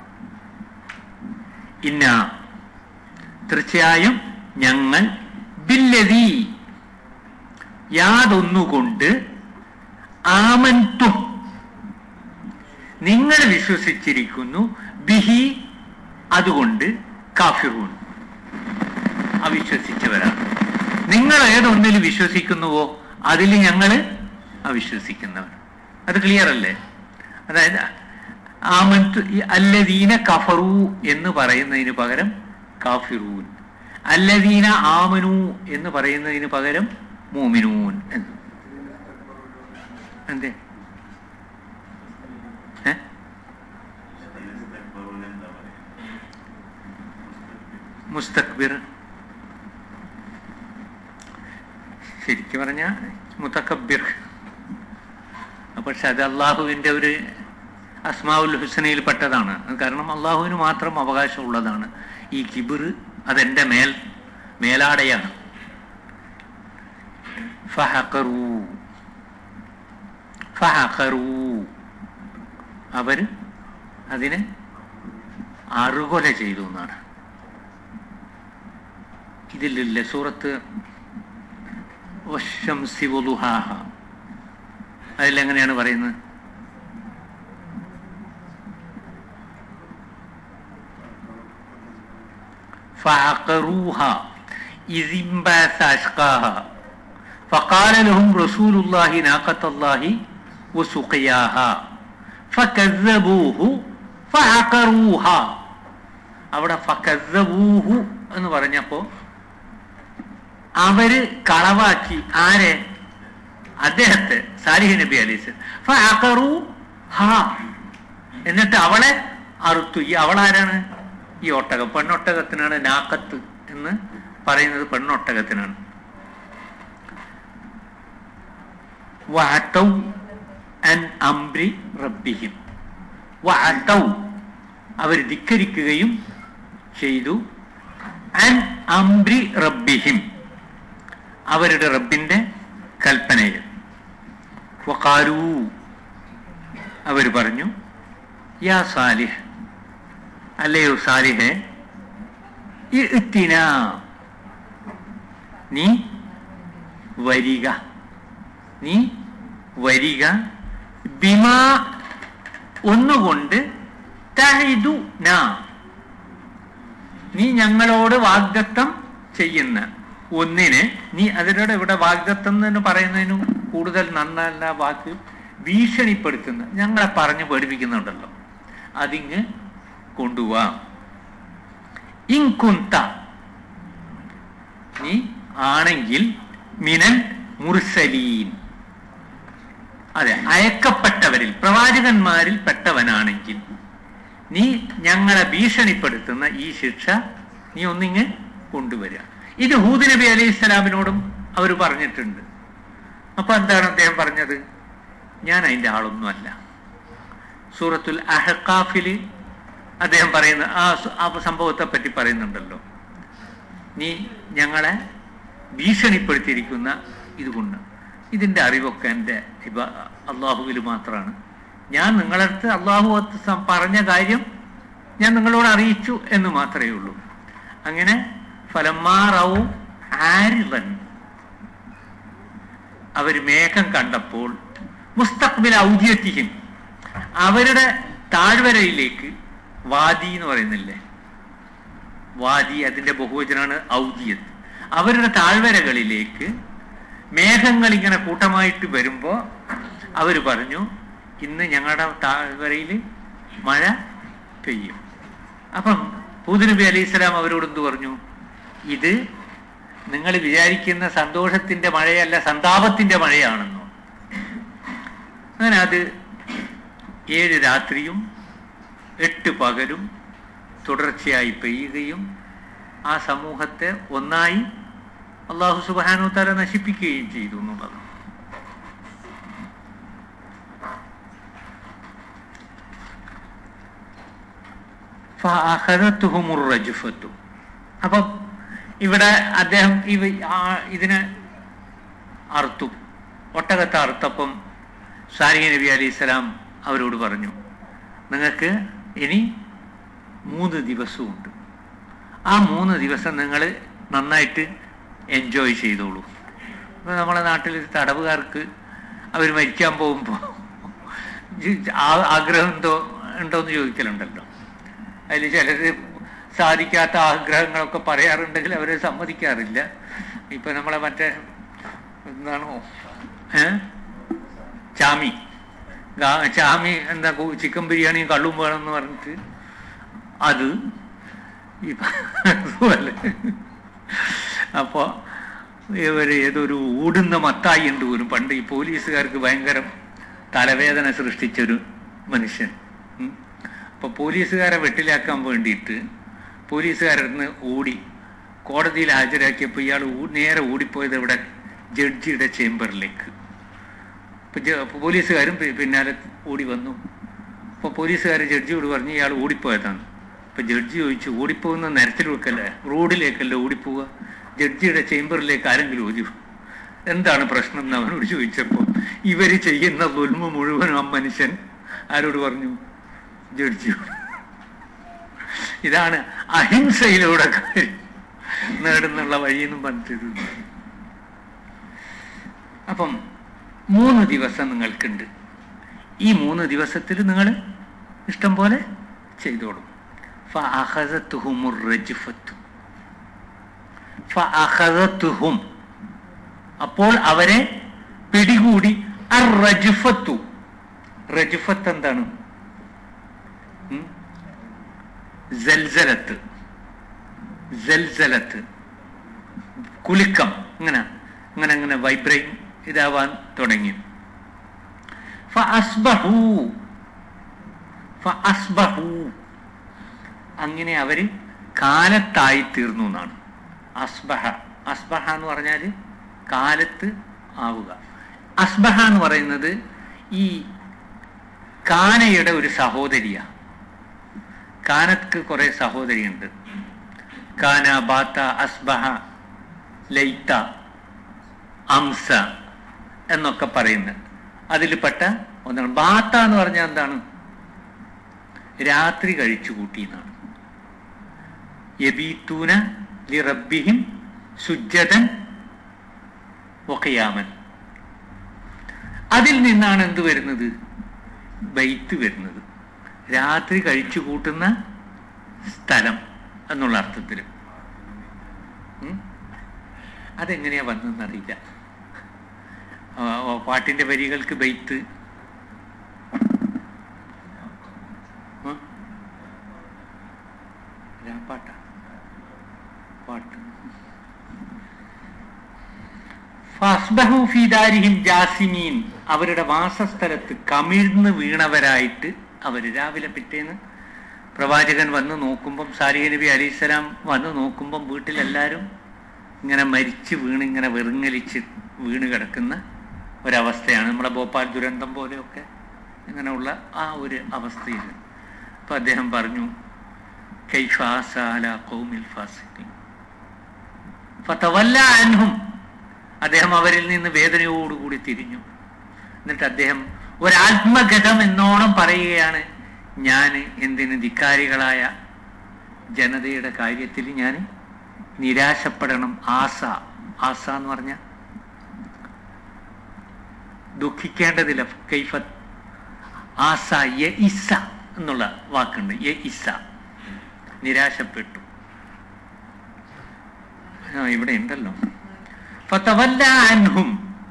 ഇന്ന തീർച്ചയായും ഞങ്ങൾ ബില്ലതി യാതൊന്നുകൊണ്ട് ആമൻതും നിങ്ങൾ വിശ്വസിച്ചിരിക്കുന്നു ബിഹി അതുകൊണ്ട് കാഫിറൂൻ അവിശ്വസിച്ചവരാണ് നിങ്ങൾ ഏതൊന്നിൽ വിശ്വസിക്കുന്നുവോ അതിൽ ഞങ്ങൾ അവിശ്വസിക്കുന്നവർ അത് ക്ലിയർ അല്ലേ അതായത് ആമന്തു അല്ലദീന കഫറു എന്ന് പറയുന്നതിന് പകരം കാഫിറൂൻ അല്ലദീന ആമനു എന്ന് പറയുന്നതിന് പകരം മൂമിനൂൻ എന്ന് എന്തേ ഏ മുസ്തക്ബിർ ശരിക്കും പറഞ്ഞ മുത്തക്കബിർ പക്ഷെ അത് അള്ളാഹുവിൻ്റെ ഒരു അസ്മാവുൽ ഹുസനയിൽ പെട്ടതാണ് അത് കാരണം അള്ളാഹുവിന് മാത്രം അവകാശമുള്ളതാണ് ഈ കിബിർ അതെൻ്റെ മേൽ മേലാടയാണ് ഫഹഖറൂ ഫഹഖറൂ അവർ അതിനെ അറുകൊല ചെയ്തു എന്നാണ് ഇതിലില്ല സൂറത്ത് വശംസി വലുഹാഹ അതിലെങ്ങനെയാണ് പറയുന്നത് فعقروها إذ انبعث أشقاها فقال لهم رسول الله ناقة الله وسقياها فكذبوه فعقروها അവിടെ ഫക്കസബൂഹു എന്ന് പറഞ്ഞപ്പോ അവര് കളവാക്കി ആരെ അദ്ദേഹത്തെ സാലിഹ് നബി അലൈസ് ഫഅഖറു ഹാ എന്നിട്ട് അവളെ അറുത്തു ഈ അവളാരാണ് ഈ ഒട്ടകം പെണ്ണൊട്ടകത്തിനാണ് നാക്കത്ത് എന്ന് പറയുന്നത് പെണ്ണൊട്ടകത്തിനാണ് വഅതൗ അൻ അംരി റബ്ബിഹിം വഅതൗ അവർ ധിക്കരിക്കുകയും ചെയ്തു അൻ അംരി റബ്ബിഹിം അവരുടെ റബ്ബിന്റെ കൽപ്പനയിൽ വഖാലൂ അവർ പറഞ്ഞു യാ സാലിഹ് അല്ലയോ സാലിഹെ ഇഅ്തിന നീ വരിക നീ വരിക ബിമാ ഒന്നുകൊണ്ട് തഹിദു നാ നീ ഞങ്ങളോട് വാഗ്ദത്തം ചെയ്യുന്ന ഒന്നിനെ നീ അതിനോട് ഇവിടെ വാഗ്ദത്തം എന്ന് പറയുന്നതിനും കൂടുതൽ നന്നല്ല വാക്ക് ഭീഷണിപ്പെടുത്തുന്ന ഞങ്ങളെ പറഞ്ഞ് പേടിപ്പിക്കുന്നുണ്ടല്ലോ അതിങ്ങ് കൊണ്ടുപോവാം ഇൻകുന്ത നീ ആണെങ്കിൽ മിനൽ മുർസലീൻ അതെ അയക്കപ്പെട്ടവരിൽ പ്രവാചകന്മാരിൽ പെട്ടവനാണെങ്കിൽ നീ ഞങ്ങളെ ഭീഷണിപ്പെടുത്തുന്ന ഈ ശിക്ഷ നീ ഒന്നിങ്ങ് കൊണ്ടുവരിക ഇത് ഹൂദ് നബി അലൈഹി സ്വലാമിനോടും അവർ പറഞ്ഞിട്ടുണ്ട് അപ്പൊ എന്താണ് അദ്ദേഹം പറഞ്ഞത് ഞാൻ അതിന്റെ ആളൊന്നുമല്ല സൂറത്തുൽ അഹക്കാഫിൽ അദ്ദേഹം പറയുന്ന ആ സ- ആ സംഭവത്തെ പറ്റി പറയുന്നുണ്ടല്ലോ നീ ഞങ്ങളെ ഭീഷണിപ്പെടുത്തിയിരിക്കുന്ന ഇതുകൊണ്ട് ഇതിന്റെ അറിവൊക്കെ എൻ്റെ ഇപ്പൊ അള്ളാഹുവിൽ മാത്രമാണ് ഞാൻ നിങ്ങളടുത്ത് അള്ളാഹു സം- പറഞ്ഞ കാര്യം ഞാൻ നിങ്ങളോട് അറിയിച്ചു എന്ന് മാത്രമേ ഉള്ളൂ അങ്ങനെ ഫലമാറവും ആരിവൻ അവർ മേഘം കണ്ടപ്പോൾ മുസ്തഖ്ബിൽ ഔദ്യത്തിയും അവരുടെ താഴ്വരയിലേക്ക് വാദി എന്ന് പറയുന്നില്ലേ വാദി അതിന്റെ ബഹുവചനാണ് ഔദിയത്ത് അവരുടെ താഴ്വരകളിലേക്ക് മേഘങ്ങൾ ഇങ്ങനെ കൂട്ടമായിട്ട് വരുമ്പോ അവർ പറഞ്ഞു ഇന്ന് ഞങ്ങളുടെ താഴ്വരയിൽ മഴ പെയ്യും അപ്പം ഹൂദ് നബി അലൈഹി സ്വലാം അവരോട് എന്ത് പറഞ്ഞു ഇത് നിങ്ങൾ വിചാരിക്കുന്ന സന്തോഷത്തിന്റെ മഴയല്ല സന്താപത്തിന്റെ മഴയാണെന്നോ അങ്ങനെ അത് ഏഴ് രാത്രിയും എട്ട് പകലും തുടർച്ചയായി പെയ്യുകയും ആ സമൂഹത്തെ ഒന്നായി അള്ളാഹു സുബാനു തല നശിപ്പിക്കുകയും ചെയ്തു എന്നുള്ളത് ഫഅഖദത്തുഹുമുർ റജ്ഫത്തു. അപ്പം ഇവിടെ അദ്ദേഹം ഇവ ആ- ഇതിനെ അറുത്തു ഒട്ടകത്തെ അറുത്തപ്പം സാലിഹ് നബി അലൈഹി സ്വലാം അവരോട് പറഞ്ഞു നിങ്ങൾക്ക് ഇനി മൂന്ന് ദിവസമുണ്ട് ആ മൂന്ന് ദിവസം നിങ്ങൾ നന്നായിട്ട് എൻജോയ് ചെയ്തോളൂ ഇപ്പൊ നമ്മളെ നാട്ടിൽ തടവുകാർക്ക് അവർ മരിക്കാൻ പോകുമ്പോൾ ആഗ്രഹം എന്തോ ഉണ്ടോയെന്ന് ചോദിക്കലുണ്ടല്ലോ അതിൽ ചിലർ സാധിക്കാത്ത ആഗ്രഹങ്ങളൊക്കെ പറയാറുണ്ടെങ്കിൽ അവർ സമ്മതിക്കാറില്ല ഇപ്പൊ നമ്മളെ മറ്റേ എന്താണോ ഏ ചാമി ഗാ- ചാമി എന്താ കു- ചിക്കൻ ബിരിയാണിയും കള്ളും വേണമെന്ന് പറഞ്ഞിട്ട് അത് ഇപ്പൊ അതുപോലെ അപ്പോ ഇവര് ഏതൊരു ഊടുന്ന മത്തായി ഉണ്ട് പോലും പണ്ട് ഈ പോലീസുകാർക്ക് ഭയങ്കര തലവേദന സൃഷ്ടിച്ചൊരു മനുഷ്യൻ ഉം. അപ്പൊ പോലീസുകാരെ വെട്ടിലാക്കാൻ വേണ്ടിയിട്ട് പോലീസുകാരന്ന് ഓടി കോടതിയിൽ ഹാജരാക്കിയപ്പോൾ ഇയാൾ ഊ- നേരെ ഓടിപ്പോയത് ഇവിടെ ജഡ്ജിയുടെ ചേംബറിലേക്ക് അപ്പൊ ജ- അപ്പൊ പോലീസുകാരും പി- പിന്നാലെ ഓടി വന്നു അപ്പൊ പോലീസുകാർ ജഡ്ജിയോട് പറഞ്ഞു ഇയാൾ ഓടിപ്പോയതാണ് അപ്പൊ ജഡ്ജി ചോദിച്ചു ഓടിപ്പോകുന്ന നിരത്തിലേക്കല്ലേ റോഡിലേക്കല്ലേ ഓടിപ്പോവുക ജഡ്ജിയുടെ ചേംബറിലേക്ക് ആരെങ്കിലും ഓടി എന്താണ് പ്രശ്നം എന്ന് അവനോട് ചോദിച്ചപ്പോൾ ഇവര് ചെയ്യുന്ന ദുൽമ മുഴുവനും ആ മനുഷ്യൻ ആരോട് പറഞ്ഞു ജഡ്ജിയോട് ഇതാണ് അഹിംസയിലൂടെ കാര്യം നേടുന്നുള്ള വഴിയെന്നും പറഞ്ഞിട്ടുണ്ട് അപ്പം മൂന്ന് ദിവസം നിങ്ങൾക്കുണ്ട് ഈ മൂന്ന് ദിവസത്തിൽ നിങ്ങൾ ഇഷ്ടം പോലെ ചെയ്തോളും ഫഅഖദത്തുഹുമുർ റജ്ഫത്തു. ഫഅഖദത്തുഹും. അപ്പോൾ അവരെ പിടികൂടി അർ റജ്ഫത്തു റജ്ഫത്ത് എന്താണ് ഉം? ജൽസലത്ത് ജൽസലത്ത് കുലുക്കം ഇങ്ങനെ അങ്ങനെ അങ്ങനെ വൈബ്രേറ്റ് ഇതാവാൻ തുടങ്ങി ഫഅസ്ബഹൂ. ഫഅസ്ബഹൂ. അങ്ങനെ അവര് കാലത്തായി തീർന്നു എന്നാണ് അസ്ബഹ അസ്ബഹ എന്ന് പറഞ്ഞാൽ കാലത്ത് ആവുക അസ്ബഹ എന്ന് പറയുന്നത് ഈ കാനയുടെ ഒരു സഹോദരിയ കാനക്ക് കുറെ സഹോദരിയുണ്ട് കാന ബാത്ത അസ്ബഹ ലൈത്ത അംസ എന്നൊക്കെ പറയുന്നത് അതിൽപ്പെട്ട ഒന്നാണ് ബാത്ത എന്ന് പറഞ്ഞാൽ എന്താണ് രാത്രി കഴിച്ചു കൂട്ടി എന്നാണ് യബീത്തൂന ലി റബ്ബിഹിം സുജ്ജതൻ ഒക്കയാമൻ അതിൽ നിന്നാണ് എന്ത് വരുന്നത് ബൈത്ത് വരുന്നത് രാത്രി കഴിച്ചു കൂട്ടുന്ന സ്ഥലം എന്നുള്ള അർത്ഥത്തിൽ ഉം? അതെങ്ങനെയാ വന്നതെന്നറിയില്ല ആ, ആ, പാട്ടിന്റെ വരികൾക്ക് ബൈത്ത് ഉം? രാപ്പാട്ട പാട്ട് ഫസ്ബഹു ഫീ ദാരിഹിം ജാസിമീൻ അവരുടെ വാസസ്ഥലത്ത് കമിഴ്ന്ന് വീണവരായിട്ട് അവർ രാവിലെ പിറ്റേന്ന് പ്രവാചകൻ വന്ന് നോക്കുമ്പം സാലിഹ് നബി അലിസ്ലാം വന്ന് നോക്കുമ്പം വീട്ടിലെല്ലാവരും ഇങ്ങനെ മരിച്ച് വീണ് ഇങ്ങനെ വെറുങ്ങലിച്ച് വീണ് കിടക്കുന്ന ഒരവസ്ഥയാണ് നമ്മുടെ ഭോപ്പാൽ ദുരന്തം പോലെയൊക്കെ ഇങ്ങനെയുള്ള ആ ഒരു അവസ്ഥയിൽ അപ്പം അദ്ദേഹം പറഞ്ഞു കൈഫാസാല കൗമിൽ ഫാസിഖീൻ ഫതവല്ല അൻഹും അദ്ദേഹം അവരിൽ നിന്ന് വേദനയോടുകൂടി തിരിഞ്ഞു എന്നിട്ട് അദ്ദേഹം ഒരാത്മഗതം എന്നോണം പറയുകയാണ് ഞാൻ എന്തിന് ധിക്കാരികളായ ജനതയുടെ കാര്യത്തിൽ ഞാൻ നിരാശപ്പെടണം ആസ ആസ എന്ന് പറഞ്ഞ ദുഃഖിക്കേണ്ടതില്ല കൈഫ ആസ യ ഇസ എന്നുള്ള വാക്കുണ്ട് യ ഇസ നിരാശപ്പെട്ടു ആ ഇവിടെ ഉണ്ടല്ലോ ഫതവല്ല അൻഹും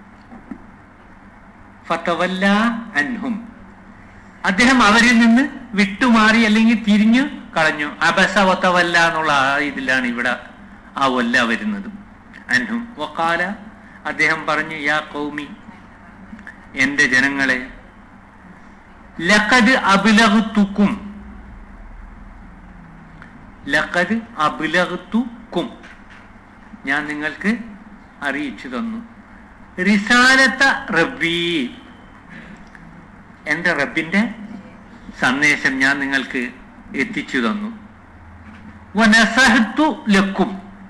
ഫതവല്ല അൻഹും അദ്ദേഹം അവരിൽ നിന്ന് വിട്ടുമാറി അല്ലെങ്കിൽ തിരിഞ്ഞു കളഞ്ഞു അബസ വത്തവല്ല എന്നുള്ള ആ ഇതിലാണ് ഇവിടെ ആ വല്ല വരുന്നത് അൻഹും വക്കാല അദ്ദേഹം പറഞ്ഞു യാ കൗമി എന്റെ ജനങ്ങളെ ലഖദ് അബിലഹത്തുക്കും ലഖദ് അബിലഹത്തുക്കും ഞാൻ നിങ്ങൾക്ക് അറിയിച്ചു തന്നു റിസാലത്ത റബ്ബി എൻ്റെ റബ്ബിന്റെ സന്ദേശം ഞാൻ നിങ്ങൾക്ക് എത്തിച്ചു തന്നു വനസഹത്തു ലക്കും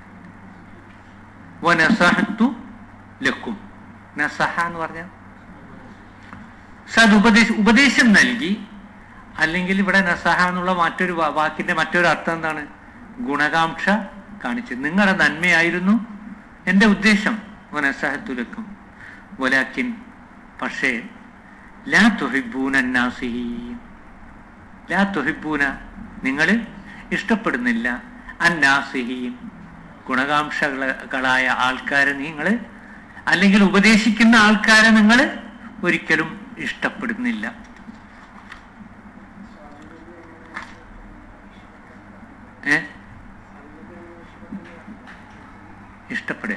വനസഹത്തു ലക്കും നസഹ എന്ന് പറഞ്ഞാൽ സത് ഉപദേശ ഉപദേശം നൽകി അല്ലെങ്കിൽ ഇവിടെ നസഹ എന്നുള്ള മറ്റൊരു വാ- വാക്കിന്റെ മറ്റൊരു അർത്ഥം എന്താണ് ഗുണകാംക്ഷ കാണിച്ചത് നിങ്ങളുടെ നന്മയായിരുന്നു എൻ്റെ ഉദ്ദേശം വനസഹത്തുലക്കും വലാക്കിൻ പക്ഷേ ലാ തുഹിബൂന നാസിഹീൻ ലാ തുഹിബൂന നിങ്ങൾ ഇഷ്ടപ്പെടുന്നില്ല അന്നാസിഹീൻ ഗുണകാംക്ഷകളായ ആൾക്കാരെ നിങ്ങൾ അല്ലെങ്കിൽ ഉപദേശിക്കുന്ന ആൾക്കാരെ നിങ്ങൾ ഒരിക്കലും ഇഷ്ടപ്പെടുന്നില്ല ഏ ഇഷ്ടപ്പെടേ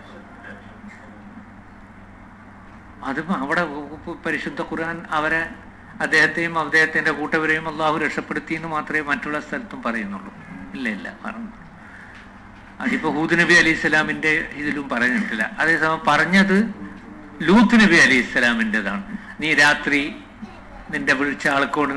അത് അവിടെ പരിശുദ്ധ ഖുർആൻ അവരെ അദ്ദേഹത്തെയും അദ്ദേഹത്തിന്റെ കൂട്ടവരെയും അള്ളാഹു രക്ഷപ്പെടുത്തി എന്ന് മാത്രമേ മറ്റുള്ള സ്ഥലത്തും പറയുന്നുള്ളൂ ഇല്ല ഇല്ല പറഞ്ഞു അതിപ്പോ ഹൂദ് നബി അലി ഇസ്ലാമിന്റെ ഇതിലും പറഞ്ഞിട്ടില്ല അതേസമയം പറഞ്ഞത് ലൂത്ത് നബി അലി ഇസ്ലാമിൻ്റെതാണ് നീ രാത്രി നിന്റെ വിളിച്ച ആൾക്കോട്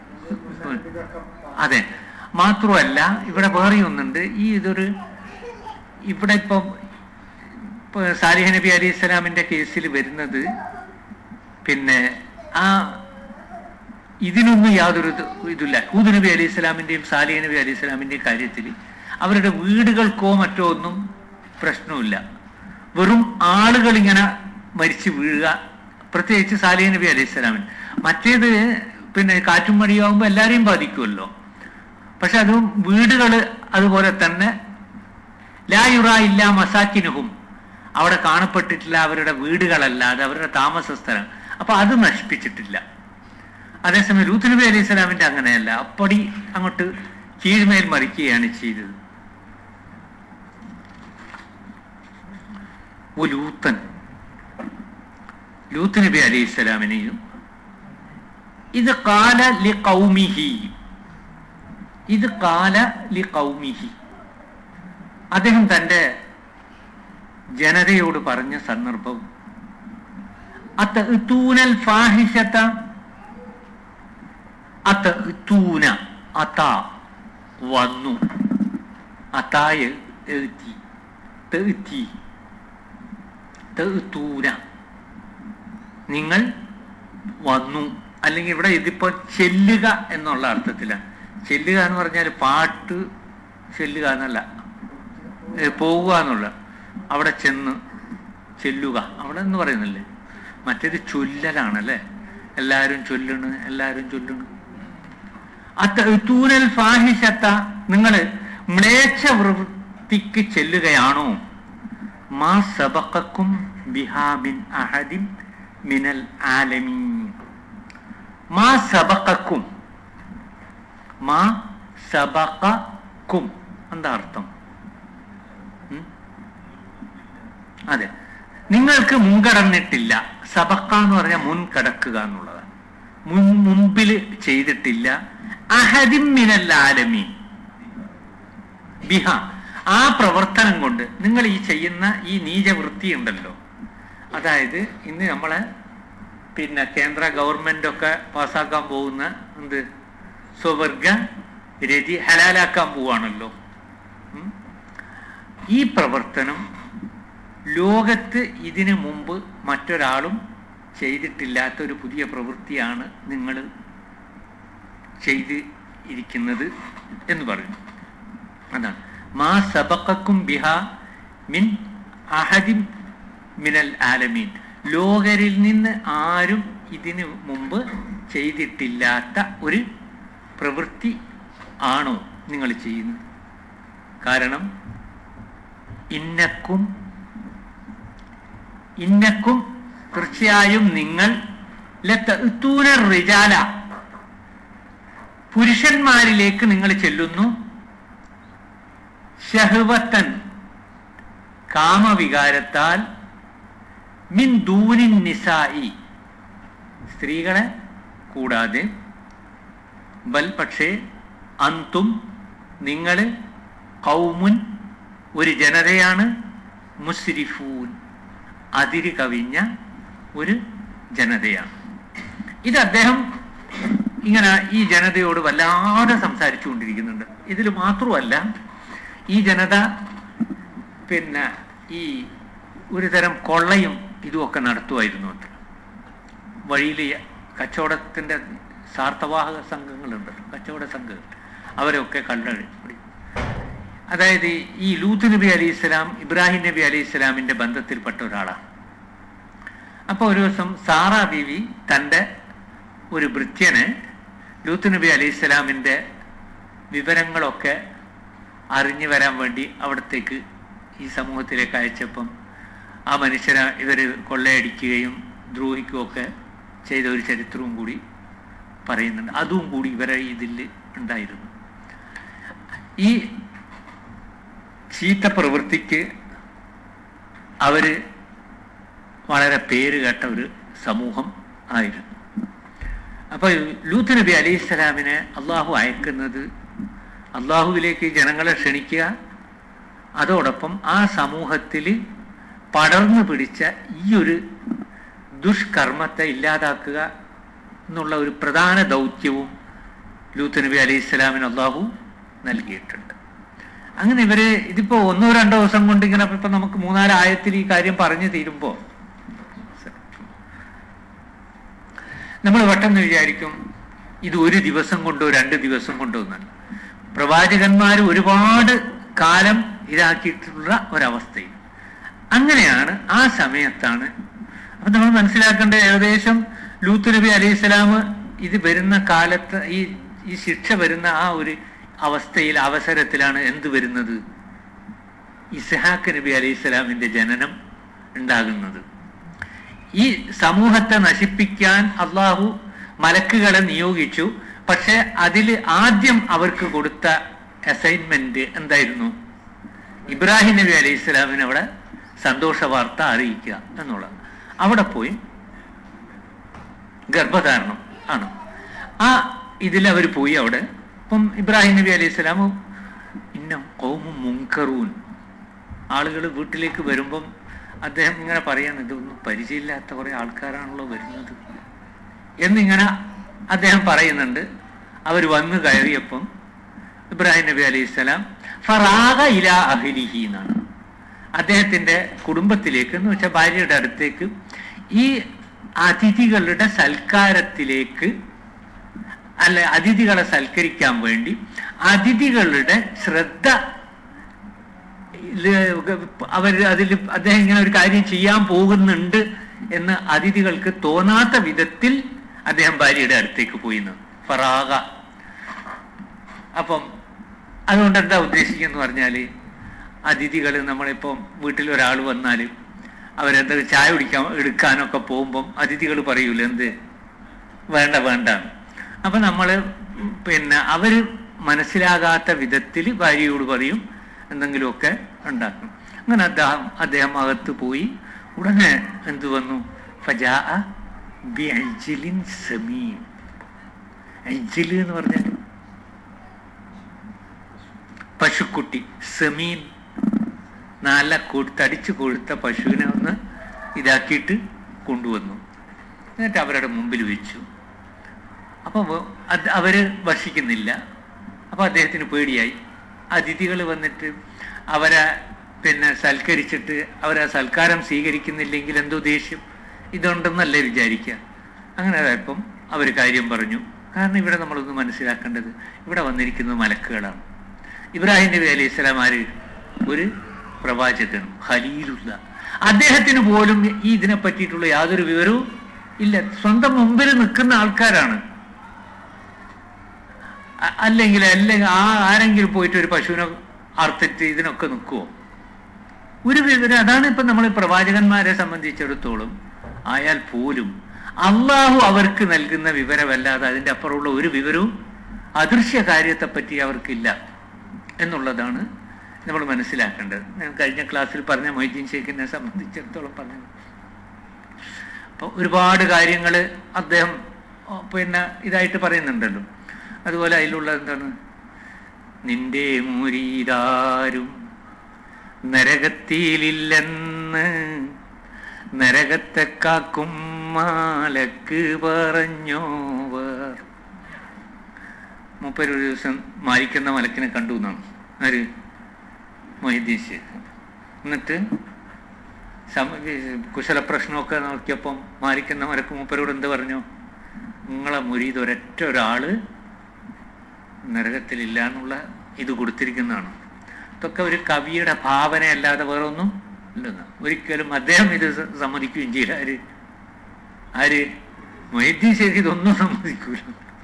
അതെ മാത്രമല്ല ഇവിടെ വേറെ ഒന്നുണ്ട് ഈ ഇതൊരു ഇവിടെ ഇപ്പം ഇപ്പൊ സാലിഹ് നബി അലി ഇസ്ലാമിന്റെ കേസിൽ വരുന്നത് പിന്നെ ആ ഇതിനൊന്നും യാതൊരു ഇത് ഇതില്ല ഹൂദ് നബി അലി ഇസ്ലാമിന്റെയും സാലിഹ് നബി അലി ഇസ്ലാമിന്റെയും കാര്യത്തിൽ അവരുടെ വീടുകൾക്കോ മറ്റോ ഒന്നും പ്രശ്നമില്ല വെറും ആളുകൾ ഇങ്ങനെ മരിച്ചു വീഴുക പ്രത്യേകിച്ച് സാലിഹ് നബി അലൈഹി സ്വലാമിന് മറ്റേത് പിന്നെ കാറ്റും മടിയാവുമ്പോൾ എല്ലാരെയും ബാധിക്കുമല്ലോ പക്ഷെ അതും വീടുകൾ അതുപോലെ തന്നെ ലായുറ ഇല്ല മസാക്കിനുഹും അവിടെ കാണപ്പെട്ടിട്ടില്ല അവരുടെ വീടുകളല്ലാതെ അവരുടെ താമസ സ്ഥലം അപ്പൊ അത് നശിപ്പിച്ചിട്ടില്ല അതേസമയം ലൂത്ത് നബി അലൈഹി സ്വലാമിന്റെ അങ്ങനെയല്ല അപ്പടി അങ്ങോട്ട് കീഴ്മേൽ മറിക്കുകയാണ് ചെയ്തത് ലൂത്തൻ ലൂത്ത് നബി അലൈഹി സ്വലാമിനെയും ഇത് കാല ലി കൗമിഹി ഇത് കാല ലി കൗമിഹി അദ്ദേഹം തന്റെ ജനതയോട് പറഞ്ഞ സന്ദർഭം അത്തൂനൽ ഫാഹിഷത്ത അത്തൂന അത വന്നു അതായ എത്തി തെത്തി തെത്തൂന നിങ്ങൾ വന്നു അല്ലെങ്കിൽ ഇവിടെ ഇതിപ്പോ ചെല്ലുക എന്നുള്ള അർത്ഥത്തിലാണ് ചെല്ലുക എന്ന് പറഞ്ഞാൽ പാട്ട് ചെല്ലുക എന്നല്ല ഏ, പോവുക എന്നുള്ള അവിടെ ചെന്ന് ചെല്ലുക അവിടെ എന്ന് പറയുന്നില്ലേ മറ്റേത് ചൊല്ലലാണല്ലേ എല്ലാരും ചൊല്ലണ് എല്ലാരും ചൊല്ലണ് അത്തൂനൽ ഫാഹിഷത്ത നിങ്ങൾ മ്ലേച്ഛ വൃത്തിക്ക് ചെല്ലുകയാണോ മാ സബക്കും ബിഹാബിൻ അഹദിൻ മിനൽ ആലമീൻ മാ സബക്കും മാ സബക്കും എന്താ അർത്ഥം ഉം? അതെ നിങ്ങൾക്ക് മുൻകടന്നിട്ടില്ല സബക്ക എന്ന് പറഞ്ഞാൽ മുൻകടക്കുക എന്നുള്ളതാണ് മുൻ മുമ്പിൽ ചെയ്തിട്ടില്ല അഹദിൻ മിനൽ ആലമീൻ ബിഹ ആ പ്രവർത്തനം കൊണ്ട് നിങ്ങൾ ഈ ചെയ്യുന്ന ഈ നീചവൃത്തി ഉണ്ടല്ലോ അതായത് ഇന്ന് നമ്മളെ പിന്നെ കേന്ദ്ര ഗവൺമെന്റ് ഒക്കെ പാസ്സാക്കാൻ പോകുന്ന എന്ത് സ്വവർഗ രതി ഹലാലാക്കാൻ പോവാണല്ലോ ഉം. ഈ പ്രവർത്തനം ലോകത്ത് ഇതിനു മുമ്പ് മറ്റൊരാളും ചെയ്തിട്ടില്ലാത്ത ഒരു പുതിയ പ്രവൃത്തിയാണ് നിങ്ങൾ ചെയ്ത് ഇരിക്കുന്നത് എന്ന് പറഞ്ഞു അതാണ് മാ സബക്കും ബിഹ മിൻ അഹദിൻ മിനൽ ആലമീൻ ലോകരിൽ നിന്ന് ആരും ഇതിനു മുമ്പ് ചെയ്തിട്ടില്ലാത്ത ഒരു പ്രവൃത്തി ആണോ നിങ്ങൾ ചെയ്യുന്നത് കാരണം ഇന്നക്കും ഇന്നക്കും തീർച്ചയായും നിങ്ങൾ ലത്തൂന റിജാല പുരുഷന്മാരിലേക്ക് നിങ്ങൾ ചെല്ലുന്നു ഷഹ്വത്തൻ കാമവികാരത്താൽ മിൻ ദൂനിൻ നിസായി സ്ത്രീകളെ കൂടാതെ ബൽ പക്ഷേ അന്തും നിങ്ങൾ കൗമുൻ ഒരു ജനതയാണ് മുസ്രിഫൂൻ അതിര് കവിഞ്ഞ ഒരു ജനതയാണ് ഇത് അദ്ദേഹം ഇങ്ങനെ ഈ ജനതയോട് വല്ലാതെ സംസാരിച്ചുകൊണ്ടിരിക്കുന്നുണ്ട് ഇതിൽ മാത്രമല്ല ഈ ജനത പിന്നെ ഈ ഒരു തരം കൊള്ളയും ഇതുമൊക്കെ നടത്തുമായിരുന്നു അത്ര വഴിയിൽ കച്ചവടത്തിൻ്റെ സാർത്ഥവാഹക സംഘങ്ങളുണ്ട് കച്ചവട സംഘങ്ങൾ അവരൊക്കെ കണ്ടഴി അതായത് ഈ ലൂത്ത് നബി അലി ഇസ്ലാം ഇബ്രാഹിം നബി അലി ഇസ്ലാമിന്റെ ബന്ധത്തിൽപ്പെട്ട ഒരാളാണ് അപ്പോൾ ഒരു ദിവസം സാറാ ബീവി തൻ്റെ ഒരു ഭൃത്യന് ലൂത്ത് നബി അലി ഇസ്ലാമിൻ്റെ വിവരങ്ങളൊക്കെ അറിഞ്ഞു വരാൻ വേണ്ടി അവിടത്തേക്ക് ഈ സമൂഹത്തിലേക്ക് അയച്ചപ്പം ആ മനുഷ്യനെ ഇവർ കൊള്ളയടിക്കുകയും ദ്രോഹിക്കുകയൊക്കെ ചെയ്ത ഒരു ചരിത്രവും കൂടി പറയുന്നുണ്ട് അതും കൂടി ഇവരെ ഇതിൽ ഉണ്ടായിരുന്നു ഈ ചീത്ത പ്രവൃത്തിക്ക് അവര് വളരെ പേര് കേട്ട ഒരു സമൂഹം ആയിരുന്നു അപ്പൊ ലൂത്ത് നബി അലൈഹി സ്വലാമിനെ അള്ളാഹു അയക്കുന്നത് അള്ളാഹുവിലേക്ക് ജനങ്ങളെ ക്ഷണിക്കുക അതോടൊപ്പം ആ സമൂഹത്തിൽ പടർന്നു പിടിച്ച ഈ ഒരു ദുഷ്കർമ്മത്തെ ഇല്ലാതാക്കുക എന്നുള്ള ഒരു പ്രധാന ദൗത്യവും ലൂത്ത് നബി അലൈഹി സ്വലാമിന് അള്ളാഹു നൽകിയിട്ടുണ്ട് അങ്ങനെ ഇവര് ഇതിപ്പോ ഒന്നോ രണ്ടോ ദിവസം കൊണ്ട് ഇങ്ങനെ ഇപ്പൊ നമുക്ക് മൂന്നാല് ആയത്തിൽ ഈ കാര്യം പറഞ്ഞു തീരുമ്പോ നമ്മൾ പെട്ടെന്ന് വിചാരിക്കും ഇത് ഒരു ദിവസം കൊണ്ടോ രണ്ട് ദിവസം കൊണ്ടോ ഒന്നല്ല പ്രവാചകന്മാർ ഒരുപാട് കാലം ഇതാക്കിയിട്ടുള്ള ഒരവസ്ഥയിൽ അങ്ങനെയാണ് ആ സമയത്താണ് അപ്പൊ നമ്മൾ മനസ്സിലാക്കേണ്ടത് ഏകദേശം ലൂത്ത് നബി അലൈഹി സ്വലാം ഇത് വരുന്ന കാലത്ത് ഈ ഈ ശിക്ഷ വരുന്ന ആ ഒരു അവസ്ഥയിൽ അവസരത്തിലാണ് എന്ത് വരുന്നത് ഇസ്ഹാഖ് നബി അലൈഹി സ്വലാമിന്റെ ജനനം ഉണ്ടാകുന്നത് ഈ സമൂഹത്തെ നശിപ്പിക്കാൻ അള്ളാഹു മലക്കുകളെ നിയോഗിച്ചു പക്ഷെ അതിൽ ആദ്യം അവർക്ക് കൊടുത്ത അസൈൻമെന്റ് എന്തായിരുന്നു ഇബ്രാഹിം നബി അലൈഹി സ്വലാമിന് അവിടെ സന്തോഷ വാർത്ത അറിയിക്കുക എന്നുള്ളത് അവിടെ പോയി ഗർഭധാരണം ആണ് ആ ഇതിൽ അവർ പോയി അവിടെ ഇപ്പം ഇബ്രാഹിം നബി അലൈഹി സ്വലാം ഇന്ന കൗമും മുങ്കറൂൻ ആളുകൾ വീട്ടിലേക്ക് വരുമ്പം അദ്ദേഹം ഇങ്ങനെ പറയാണ് ഇതൊന്നും പരിചയമില്ലാത്ത കുറെ ആൾക്കാരാണല്ലോ വരുന്നത് എന്നിങ്ങനെ അദ്ദേഹം പറയുന്നുണ്ട് അവർ വന്നു കയറിയപ്പം ഇബ്രാഹിം നബി അലൈഹി സ്വലാം ഫറാഗ ഇല അഹിലിഹി എന്നാണ് അദ്ദേഹത്തിന്റെ കുടുംബത്തിലേക്ക് എന്ന് വെച്ചാൽ ഭാര്യയുടെ അടുത്തേക്ക് ഈ അതിഥികളുടെ സൽക്കാരത്തിലേക്ക് അല്ല അതിഥികളെ സൽക്കരിക്കാൻ വേണ്ടി അതിഥികളുടെ ശ്രദ്ധ അവർ അതിൽ അദ്ദേഹം ഇങ്ങനെ ഒരു കാര്യം ചെയ്യാൻ പോകുന്നുണ്ട് എന്ന് അതിഥികൾക്ക് തോന്നാത്ത വിധത്തിൽ അദ്ദേഹം ഭാര്യയുടെ അടുത്തേക്ക് പോയി ഫറാഗ അപ്പം അതുകൊണ്ട് എന്താ ഉദ്ദേശിക്കുന്നത് പറഞ്ഞാല് അതിഥികൾ നമ്മളിപ്പം വീട്ടിൽ ഒരാൾ വന്നാൽ അവരെന്താ ചായ കുടിക്കാൻ എടുക്കാനൊക്കെ പോകുമ്പം അതിഥികൾ പറയൂല എന്ത് വേണ്ട വേണ്ട അപ്പൊ നമ്മൾ പിന്നെ അവര് മനസ്സിലാകാത്ത വിധത്തിൽ ഭാര്യയോട് പറയും എന്തെങ്കിലുമൊക്കെ ഉണ്ടാക്കും അങ്ങനെ അദ്ദേഹം അദ്ദേഹം അകത്ത് പോയി ഉടനെ എന്ത് വന്നു ഫജാ ബിഅജ്ലിൻ സമീം അജ്ല് എന്ന് പറഞ്ഞാൽ പശുക്കുട്ടി സമീൻ നല്ല തടിച്ചു കൊഴുത്ത പശുവിനെ ഒന്ന് ഇതാക്കിയിട്ട് കൊണ്ടുവന്നു എന്നിട്ട് അവരുടെ മുമ്പിൽ വെച്ചു അപ്പൊ അവര് ഭക്ഷിക്കുന്നില്ല അപ്പൊ അദ്ദേഹത്തിന് പേടിയായി അതിഥികൾ വന്നിട്ട് അവരെ പിന്നെ സൽക്കരിച്ചിട്ട് അവരെ സൽക്കാരം സ്വീകരിക്കുന്നില്ലെങ്കിൽ എന്തോ ദേഷ്യം ഇതുണ്ടെന്നല്ലേ വിചാരിക്കുക അങ്ങനെ ആയപ്പം അവർ കാര്യം പറഞ്ഞു കാരണം ഇവിടെ നമ്മളൊന്ന് മനസ്സിലാക്കേണ്ടത് ഇവിടെ വന്നിരിക്കുന്നത് മലക്കുകളാണ് ഇബ്രാഹിം നബി അലൈഹി സ്വലാം ആര് ഒരു പ്രവാചകനും ഖലീലുള്ള അദ്ദേഹത്തിന് പോലും ഈ ഇതിനെ പറ്റിയിട്ടുള്ള യാതൊരു വിവരവും ഇല്ല സ്വന്തം മുമ്പിൽ നിൽക്കുന്ന ആൾക്കാരാണ് അ- അല്ലെങ്കിൽ അല്ലെങ്കിൽ ആ ആരെങ്കിലും പോയിട്ട് ഒരു പശുവിനെ അറുത്തിട്ട് ഇതിനൊക്കെ നിൽക്കുമോ ഒരു വിവരം അതാണ് ഇപ്പൊ നമ്മൾ പ്രവാചകന്മാരെ സംബന്ധിച്ചിടത്തോളം ആയാൽ പോലും അള്ളാഹു അവർക്ക് നൽകുന്ന വിവരമല്ലാതെ അതിന്റെ അപ്പുറമുള്ള ഒരു വിവരവും അദൃശ്യ കാര്യത്തെപ്പറ്റി അവർക്കില്ല എന്നുള്ളതാണ് നമ്മൾ മനസ്സിലാക്കേണ്ടത് ഞാൻ കഴിഞ്ഞ ക്ലാസ്സിൽ പറഞ്ഞ മൊയ്തീൻ ഷെയ്ഖിനെ സംബന്ധിച്ചിടത്തോളം പറഞ്ഞു അപ്പോൾ ഒരുപാട് കാര്യങ്ങൾ അദ്ദേഹം ഓ, പിന്നെ ഇതായിട്ട് പറയുന്നുണ്ടല്ലോ അതുപോലെ അതിലുള്ള എന്താണ് നിന്റെ മുരീതാരും നരകത്തിലില്ലെന്ന് നരകത്തെ കാക്കും മാലക്ക് പറഞ്ഞോവർ മൂപ്പര് ഒരു ദിവസം മാരിക്കുന്ന മലക്കിനെ കണ്ടു എന്നാണ് ആര് മൊഹിദ്ദീൻ ഷേഖ് എന്നിട്ട് സമ- കുശല പ്രശ്നമൊക്കെ നോക്കിയപ്പം മാരിക്കുന്ന മലക്ക് മൂപ്പരോട് എന്ത് പറഞ്ഞു നിങ്ങളെ മുരീത് ഒരൊറ്റ ഒരാള് നരകത്തിലില്ല എന്നുള്ള ഇത് കൊടുത്തിരിക്കുന്നതാണ് ഇതൊക്കെ ഒരു കവിയുടെ ഭാവനയല്ലാതെ വേറെ ഒന്നും ഇല്ലെന്ന് ഒരിക്കലും അദ്ദേഹം ഇത് സ- സമ്മതിക്കുകയും ചെയ്യില്ല ആര് ആര് മൊയ്തീൻ ഷേഖ് ഇതൊന്നും സമ്മതിക്കൂല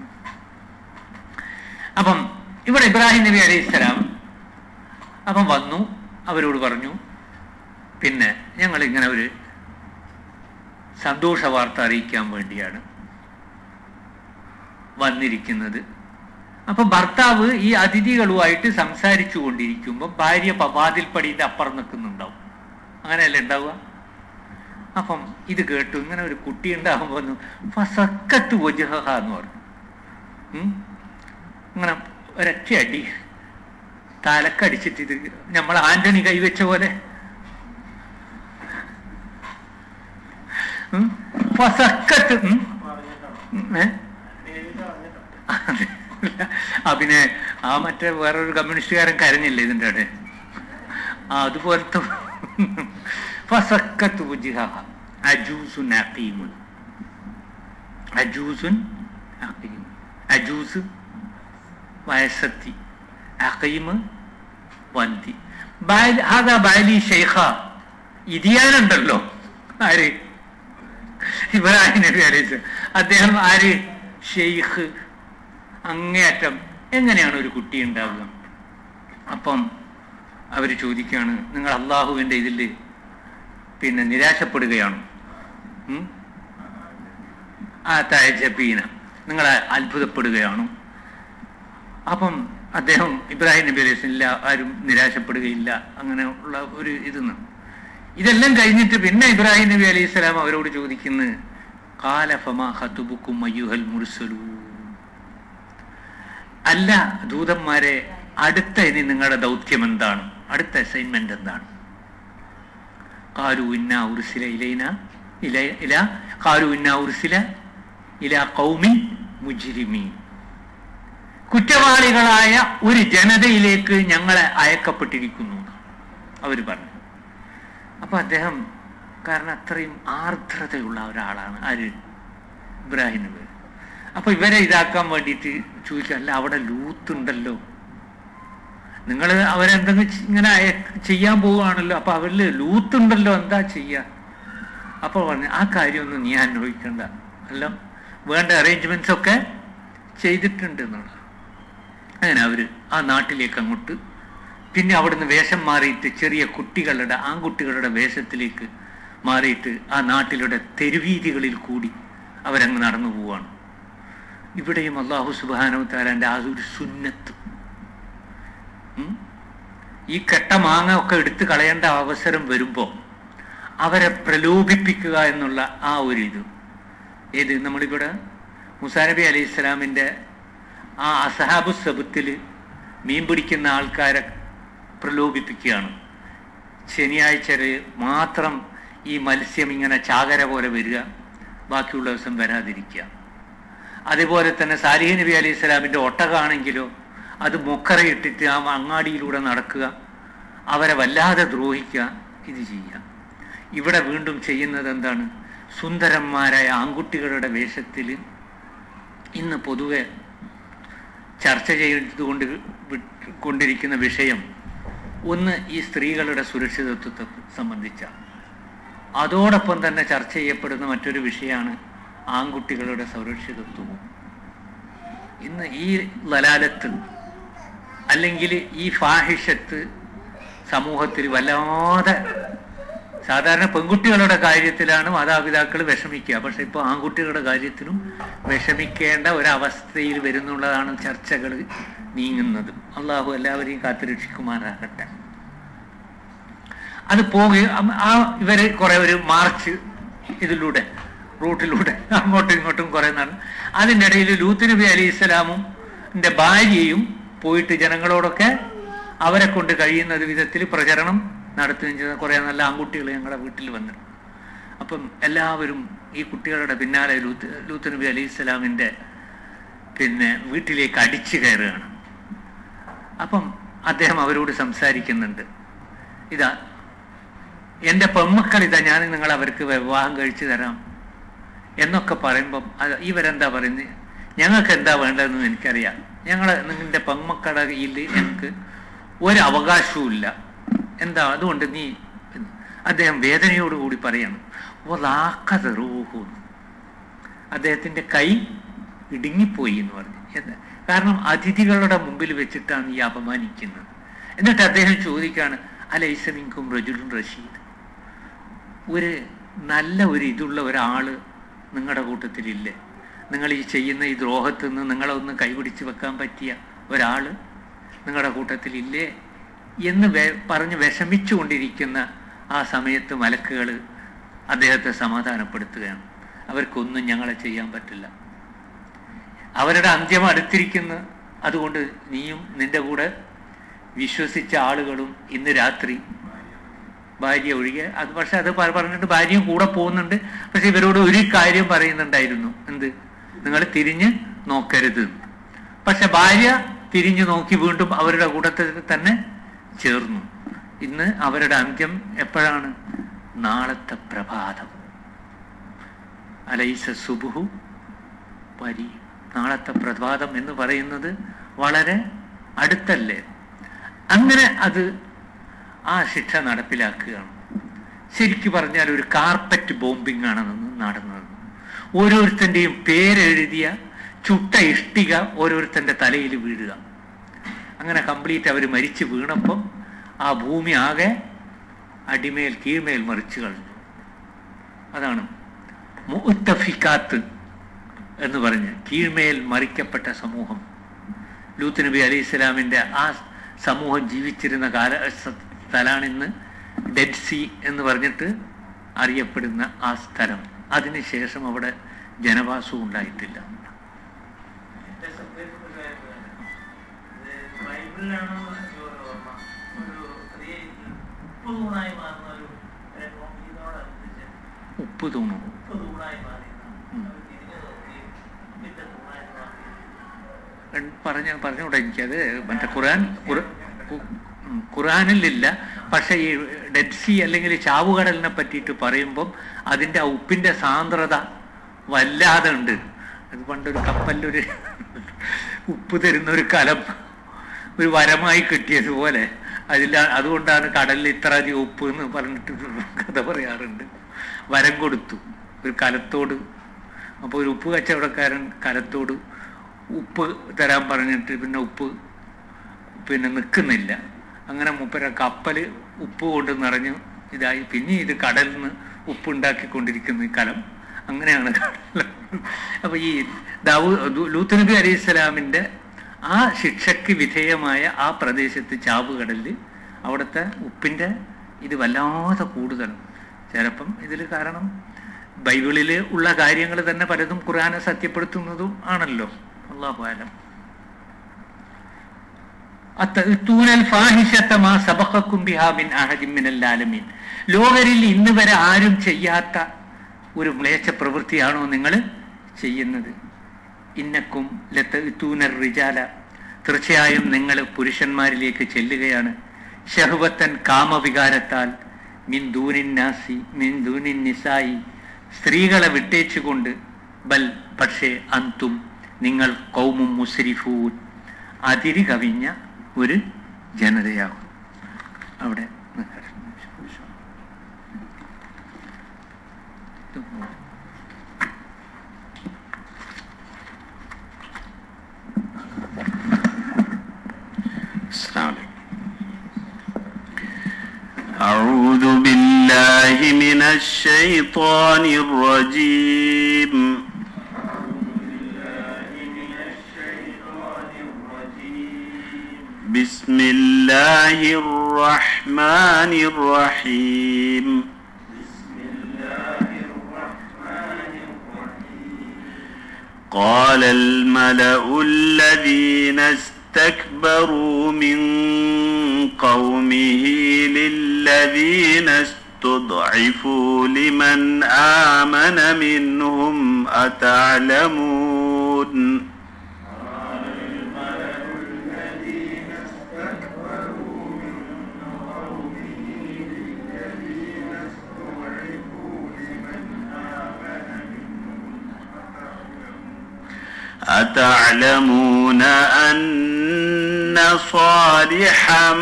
അപ്പം ഇവിടെ ഇബ്രാഹിം നബി അലൈഹി സ്വലാം അപ്പം വന്നു അവരോട് പറഞ്ഞു പിന്നെ ഞങ്ങൾ ഇങ്ങനെ ഒരു സന്തോഷ വാർത്ത അറിയിക്കാൻ വേണ്ടിയാണ് വന്നിരിക്കുന്നത് അപ്പൊ ഭർത്താവ് ഈ അതിഥികളുമായിട്ട് സംസാരിച്ചു കൊണ്ടിരിക്കുമ്പോൾ ഭാര്യ പവാതിൽപ്പടിന്റെ അപ്പുറം നിൽക്കുന്നുണ്ടാവും അങ്ങനെയല്ലേ ഉണ്ടാവുക അപ്പം ഇത് കേട്ടു ഇങ്ങനെ ഒരു കുട്ടി ഉണ്ടാകുമ്പോ ഒന്ന് ഫസക്കത്ത് വജുഹ എന്ന് പറഞ്ഞു ഉം? ഇങ്ങനെ ഒരൊറ്റ അടി തലക്കടിച്ചിട്ട് ഇത് നമ്മൾ ആന്റണി കൈവച്ച പോലെ ഉം? ഫസക്കത്ത് ഉം? പറഞ്ഞിട്ടാണ് ഉം, ഏ? നേരിട്ട് പറഞ്ഞിട്ടാണ് ആ പിന്നെ ആ മറ്റേ വേറൊരു കമ്മ്യൂണിസ്റ്റുകാരൻ കരഞ്ഞില്ലേ ഇതിന്റെ ഇടെ ആ അതുപോലത്തെ ഫസക്കത്ത് വുജിഹഹ. അജൂസുൻ അഖീമുൻ. അജൂസുൻ അഖീം. അജൂസ് വയസ്സത്തി അഖീമ് വന്തി ബാലി- ഹാദാ ബാലി ഷെയ്ഖ ഇതിയാനുണ്ടല്ലോ ആര് ഇബ്രാഹിം നബി അലൈഹി സ്വലാം. അദ്ദേഹം ആര് ഷെയ്ഖ് അങ്ങേയറ്റം എങ്ങനെയാണ് ഒരു കുട്ടി ഉണ്ടാവുക അപ്പം അവർ ചോദിക്കുകയാണ് നിങ്ങൾ അള്ളാഹുവിൻ്റെ ഇതിൽ പിന്നെ നിരാശപ്പെടുകയാണ് ഉം? ആ തയജബീന നിങ്ങൾ അത്ഭുതപ്പെടുകയാണോ അപ്പം അദ്ദേഹം ഇബ്രാഹിം നബി അലൈഹി സ്വലം ഇല്ല ആരും നിരാശപ്പെടുകയില്ല അങ്ങനെ ഉള്ള ഒരു ഇതെന്ന് ഇതെല്ലാം കഴിഞ്ഞിട്ട് പിന്നെ ഇബ്രാഹിം നബി അലൈഹി സ്വലാം അവരോട് ചോദിക്കുന്നു കാലഫമാ ഹത്തുബുക്കും അയ്യുഹൽ മുർസലൂ അല്ല ദൂതന്മാരെ അടുത്ത ഇനി നിങ്ങളുടെ ദൗത്യം എന്താണ് അടുത്ത അസൈൻമെന്റ് എന്താണ് കാരു ഇന്ന ഉർസില ഇലൈന ഇല ഇല കാരു ഇന്ന ഉർസില ഇല കൗമിൻ മുജിരിമീൻ കുറ്റവാളികളായ ഒരു ജനതയിലേക്ക് ഞങ്ങളെ അയക്കപ്പെട്ടിരിക്കുന്നു അവർ പറഞ്ഞു അപ്പൊ അദ്ദേഹം കാരണം അത്രയും ആർദ്രതയുള്ള ഒരാളാണ് ആര് ഇബ്രാഹിം നബി അപ്പൊ ഇവരെ ഇതാക്കാൻ വേണ്ടിയിട്ട് ചോദിക്കുക അല്ല അവിടെ ലൂത്തുണ്ടല്ലോ നിങ്ങൾ അവരെന്തെങ്കിലും ചെ- ഇങ്ങനെ അയ- ചെയ്യാൻ പോവുകയാണല്ലോ അപ്പൊ അവരില് ലൂത്തുണ്ടല്ലോ എന്താ ചെയ്യാ അപ്പൊ പറഞ്ഞു ആ കാര്യമൊന്നും നീ അന്വേഷിക്കണ്ട അല്ല വേണ്ട അറേഞ്ച്മെന്റ്സ് ഒക്കെ ചെയ്തിട്ടുണ്ട് എന്നുള്ളത് അങ്ങനെ അവര് ആ നാട്ടിലേക്ക് അങ്ങോട്ട് പിന്നെ അവിടുന്ന് വേഷം മാറിയിട്ട് ചെറിയ കുട്ടികളുടെ ആൺകുട്ടികളുടെ വേഷത്തിലേക്ക് മാറിയിട്ട് ആ നാട്ടിലുള്ള തെരുവീതികളിൽ കൂടി അവരങ്ങ് നടന്നു പോവാണ് ഇവിടെയും അള്ളാഹു സുബാനവ് താലാന്റെ ആ ഒരു സുന്നത്ത് ഉം? ഈ കെട്ട മാങ്ങ ഒക്കെ എടുത്തു കളയേണ്ട അവസരം വരുമ്പോൾ അവരെ പ്രലോഭിപ്പിക്കുക എന്നുള്ള ആ ഒരു ഇത് ഏത് നമ്മളിവിടെ മുസാനബി അലൈഹി ഇസ്ലാമിൻ്റെ ആ അസഹാബു സബത്തിൽ മീൻ പിടിക്കുന്ന ആൾക്കാരെ പ്രലോഭിപ്പിക്കുകയാണ് ശനിയാഴ്ച മാത്രം ഈ മത്സ്യം ഇങ്ങനെ ചാകര പോലെ വരിക ബാക്കിയുള്ള ദിവസം വരാതിരിക്കുക അതേപോലെ തന്നെ സാലിഹ് നബി അലൈഹി സ്വലാമിൻ്റെ ഒട്ടകാണെങ്കിലോ അത് മൊക്കറയിട്ടിട്ട് ആ അങ്ങാടിയിലൂടെ നടക്കുക അവരെ വല്ലാതെ ദ്രോഹിക്കുക ഇത് ചെയ്യുക ഇവിടെ വീണ്ടും ചെയ്യുന്നത് എന്താണ് സുന്ദരന്മാരായ ആൺകുട്ടികളുടെ വേഷത്തിൽ ഇന്ന് പൊതുവെ ചർച്ച ചെയ്തുകൊണ്ട് വി- കൊണ്ടിരിക്കുന്ന വിഷയം ഒന്ന് ഈ സ്ത്രീകളുടെ സുരക്ഷിതത്വത്തെ സംബന്ധിച്ച അതോടൊപ്പം തന്നെ ചർച്ച ചെയ്യപ്പെടുന്ന മറ്റൊരു വിഷയമാണ് ആൺകുട്ടികളുടെ സുരക്ഷിതത്വവും ഇന്ന് ഈ ലലാലത്ത് അല്ലെങ്കിൽ ഈ ഫാഹിഷത്ത് സമൂഹത്തിൽ വല്ലാതെ സാധാരണ പെൺകുട്ടികളുടെ കാര്യത്തിലാണ് മാതാപിതാക്കൾ വിഷമിക്കുക പക്ഷെ ഇപ്പോൾ ആൺകുട്ടികളുടെ കാര്യത്തിലും വിഷമിക്കേണ്ട ഒരവസ്ഥയിൽ വരുന്നുള്ളതാണ് ചർച്ചകൾ നീങ്ങുന്നത് അള്ളാഹു എല്ലാവരെയും കാത്തുരക്ഷിക്കുമാറാകട്ടെ അത് പോകുകയും ആ ഇവര് കുറെ ഒരു മാർച്ച് ഇതിലൂടെ റൂട്ടിലൂടെ അങ്ങോട്ടും ഇങ്ങോട്ടും കുറെ നടന്നു അതിൻ്റെ ഇടയിൽ ലൂത്ത് നബി അലി ഇസ്ലാമും എൻ്റെ ഭാര്യയും പോയിട്ട് ജനങ്ങളോടൊക്കെ അവരെ കൊണ്ട് കഴിയുന്ന ഒരു വിധത്തിൽ പ്രചരണം നടത്തുകയും ചെയ്ത കുറെ നല്ല ആൺകുട്ടികൾ ഞങ്ങളുടെ വീട്ടിൽ വന്നു അപ്പം എല്ലാവരും ഈ കുട്ടികളുടെ പിന്നാലെ ലൂത്ത് ലൂത്ത് നബി അലി ഇസ്ലാമിൻ്റെ പിന്നെ വീട്ടിലേക്ക് അടിച്ചു കയറുകയാണ് അപ്പം അദ്ദേഹം അവരോട് സംസാരിക്കുന്നുണ്ട് ഇതാ എൻ്റെ പെൺമക്കൾ ഇതാ ഞാൻ നിങ്ങൾ അവർക്ക് വിവാഹം കഴിച്ചു തരാം എന്നൊക്കെ പറയുമ്പം അത് ഇവരെന്താ പറയുന്നത് ഞങ്ങൾക്ക് എന്താ വേണ്ടതെന്ന് എനിക്കറിയാം ഞങ്ങൾ നിങ്ങളുടെ പെൺമക്കളുടെ കയ്യിൽ ഞങ്ങൾക്ക് ഒരു അവകാശവും ഇല്ല എന്താ അതുകൊണ്ട് നീ എന്ന് അദ്ദേഹം വേദനയോടുകൂടി പറയാണ് റൂഹു അദ്ദേഹത്തിൻ്റെ കൈ ഇടുങ്ങിപ്പോയി എന്ന് പറഞ്ഞു എന്താ കാരണം അതിഥികളുടെ മുമ്പിൽ വെച്ചിട്ടാണ് ഈ അപമാനിക്കുന്നത് എന്നിട്ട് അദ്ദേഹം ചോദിക്കാണ് അലൈസമിങ്കും റജുലും റഷീദ് ഒരു നല്ല ഒരു ഇതുള്ള ഒരാള് നിങ്ങളുടെ കൂട്ടത്തിലില്ലേ നിങ്ങൾ ഈ ചെയ്യുന്ന ഈ ദ്രോഹത്തിൽ നിന്ന് നിങ്ങളെ ഒന്ന് കൈപിടിച്ച് വെക്കാൻ പറ്റിയ ഒരാള് നിങ്ങളുടെ കൂട്ടത്തിലില്ലേ എന്ന് വെ പറഞ്ഞ് വിഷമിച്ചുകൊണ്ടിരിക്കുന്ന ആ സമയത്ത് മലക്കുകൾ അദ്ദേഹത്തെ സമാധാനപ്പെടുത്തുകയാണ് അവർക്കൊന്നും ഞങ്ങളെ ചെയ്യാൻ പറ്റില്ല അവരുടെ അന്ത്യം അടുത്തിരിക്കുന്നു അതുകൊണ്ട് നീയും നിന്റെ കൂടെ വിശ്വസിച്ച ആളുകളും ഇന്ന് രാത്രി ഭാര്യ ഒഴികെ അത് പക്ഷെ അത് പ- പറഞ്ഞിട്ട് ഭാര്യയും കൂടെ പോകുന്നുണ്ട് പക്ഷെ ഇവരോട് ഒരു കാര്യം പറയുന്നുണ്ടായിരുന്നു എന്ത് നിങ്ങൾ തിരിഞ്ഞ് നോക്കരുത് എന്ന്. പക്ഷെ ഭാര്യ തിരിഞ്ഞു നോക്കി വീണ്ടും അവരുടെ കൂട്ടത്തിൽ തന്നെ ചേർന്നു ഇന്ന് അവരുടെ അന്ത്യം എപ്പോഴാണ് നാളത്തെ പ്രഭാതം അലൈസ സുബുഹു പരി നാളത്തെ പ്രഭാതം എന്ന് പറയുന്നത് വളരെ അടുത്തല്ലേ അങ്ങനെ അത് ആ ശിക്ഷ നടപ്പിലാക്കുകയാണ് ശരിക്കു പറഞ്ഞാൽ ഒരു കാർപ്പറ്റ് ബോംബിംഗ് ആണ് അന്ന് നടന്നത് ഓരോരുത്തൻ്റെയും പേരെഴുതിയ ചുട്ട ഇഷ്ടിക ഓരോരുത്തൻ്റെ തലയിൽ വീഴുക അങ്ങനെ കംപ്ലീറ്റ് അവർ മരിച്ചു വീണപ്പം ആ ഭൂമി ആകെ അടിമേൽ കീഴ്മേൽ മറിച്ചു കളഞ്ഞു അതാണ് മുത്തഫിക്കാത്ത് എന്ന് പറഞ്ഞ് കീഴ്മേൽ മറിക്കപ്പെട്ട സമൂഹം ലൂത്ത് നബി അലി ഇസ്ലാമിൻ്റെ ആ സമൂഹം ജീവിച്ചിരുന്ന കാല സ- സ്ഥലമാണ് ഇന്ന് ഡെഡ് സി എന്ന് പറഞ്ഞിട്ട് അറിയപ്പെടുന്ന ആ സ്ഥലം അതിനുശേഷം അവിടെ ജനവാസവും ഉണ്ടായിട്ടില്ല എന്റെ സബ്ജക്ട് ഒരു കാര്യമാണ്. ഇത് ബൈബിളിലാണോ എനിക്ക് ഒരു ഓർമ്മ ഒരു സ്ത്രീ ഉപ്പ് തൂണായി മാറുന്ന ഒരു രംഗം ഇതിനോടനുബന്ധിച്ച് ഉപ്പ് തൂണു ഉപ്പ് തൂണായി മാറി ഉം. അവർ തിരിഞ്ഞു നോക്കി ഉപ്പിന്റെ തൂണായി മാറി പറഞ്ഞ പറഞ്ഞുകൂടെ എനിക്കത് മറ്റേ ഖുറാൻ ഖുറ- ഉ- ഉം, ഖുറാനിലില്ല പക്ഷെ ഈ ഡെഡ് സി അല്ലെങ്കിൽ ചാവുകടലിനെ പറ്റിയിട്ട് പറയുമ്പം അതിൻ്റെ ആ ഉപ്പിൻ്റെ സാന്ദ്രത വല്ലാതെ ഉണ്ട് അത് പണ്ടൊരു കപ്പലിലൊരു ഉപ്പ് തരുന്ന ഒരു കലം ഒരു വരമായി കിട്ടിയതുപോലെ അതിൽ അതുകൊണ്ടാണ് കടലിൽ ഇത്ര അധികം ഉപ്പ് എന്ന് പറഞ്ഞിട്ട് കഥ പറയാറുണ്ട് വരം കൊടുത്തു ഒരു കലത്തോട് അപ്പോൾ ഒരു ഉപ്പ് കച്ചവടക്കാരൻ കലത്തോട് ഉപ്പ് തരാൻ പറഞ്ഞിട്ട് പിന്നെ ഉപ്പ് പിന്നെ നിൽക്കുന്നില്ല അങ്ങനെ മുപ്പര കപ്പൽ ഉപ്പ് കൊണ്ട് നിറഞ്ഞു ഇതായി പിന്നെ ഇത് കടലിൽ നിന്ന് ഉപ്പ് ഉണ്ടാക്കിക്കൊണ്ടിരിക്കുന്ന ഈ കലം അങ്ങനെയാണ് കടൽ അപ്പൊ ഈ ദാവൂ ദു- ലൂത്ത് നബി അലൈഹി സ്വലാമിന്റെ ആ ശിക്ഷയ്ക്ക് വിധേയമായ ആ പ്രദേശത്ത് ചാവുകടലിൽ അവിടുത്തെ ഉപ്പിന്റെ ഇത് വല്ലാതെ കൂടുതൽ ചിലപ്പം ഇതിൽ കാരണം ബൈബിളിൽ ഉള്ള കാര്യങ്ങൾ തന്നെ പലതും ഖുർആനെ സത്യപ്പെടുത്തുന്നതും ആണല്ലോ അള്ളാഹു ആലം അത്തൂനൽ ഫാഹിഷത്ത മാ സബഖക്കും ബിഹാ മിൻ അഹദിൻ മിനൽ ആലമീൻ ലോകരിൽ ഇന്ന് വരെ ആരും ചെയ്യാത്ത ഒരു മ്ലേച്ഛ പ്രവൃത്തിയാണോ നിങ്ങൾ ചെയ്യുന്നത് ഇന്നക്കും ലത്തൂനർ റിജാല തീർച്ചയായും നിങ്ങൾ പുരുഷന്മാരിലേക്ക് ചെല്ലുകയാണ് ഷഹുവത്തൻ കാമവികാരത്താൽ മിൻ ദൂനിൻ നാസി മിൻ ദൂനിൻ നിസായി സ്ത്രീകളെ വിട്ടേച്ചുകൊണ്ട് ബൽ പക്ഷേ അന്തും നിങ്ങൾ കൗമും മുസ്രിഫൂൻ അതിരി കവിഞ്ഞ ഒരു ജനതയാകും അവിടെ നിൽക്കാം. السلام عليكم أعوذ بالله من الشيطان الرجيم بسم الله الرحمن الرحيم قال الملأ الذين استكبروا من قومه للذين استضعفوا لمن آمن منهم أتعلمون أتعلمون أن صالحا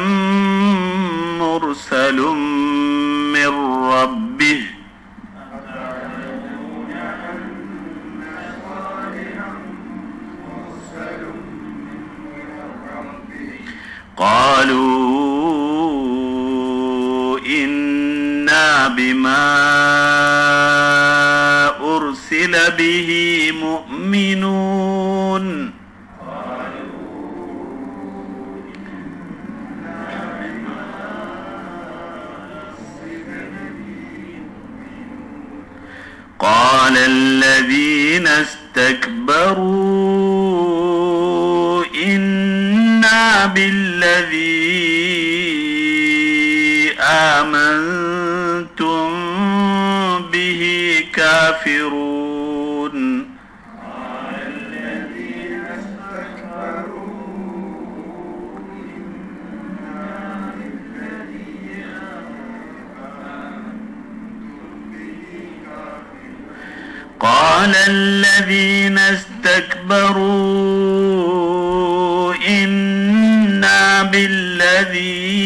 مرسل من ربه قالوا إنا بما أرسل به مؤمنون قال الذين استكبروا إنا بالذي آمنتم به كافرون قال الذين استكبروا إنا بالذي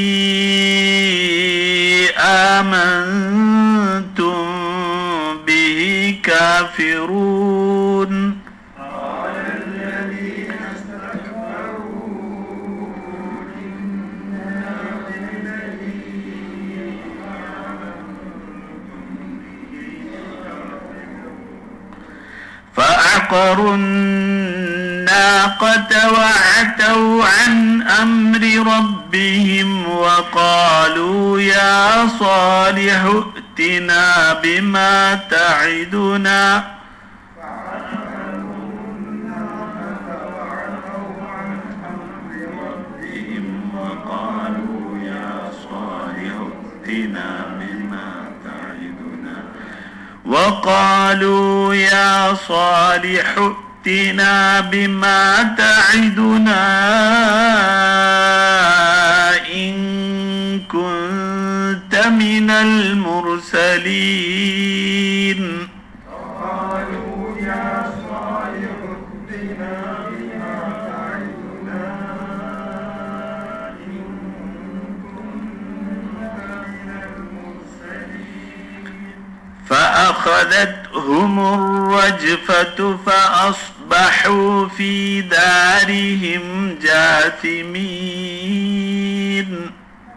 آمنتم به كافرون فعقروا الناقة وعتوا عن أمر ربهم وقالوا يا صالح ائتنا بما تعدنا وقالوا يا صالح ائتنا بما تعدنا وقالوا يا صالح ائتنا بما تعدنا إن كنت من المرسلين فأخذتهم الرجفة فأصبحوا في دارهم جاثمين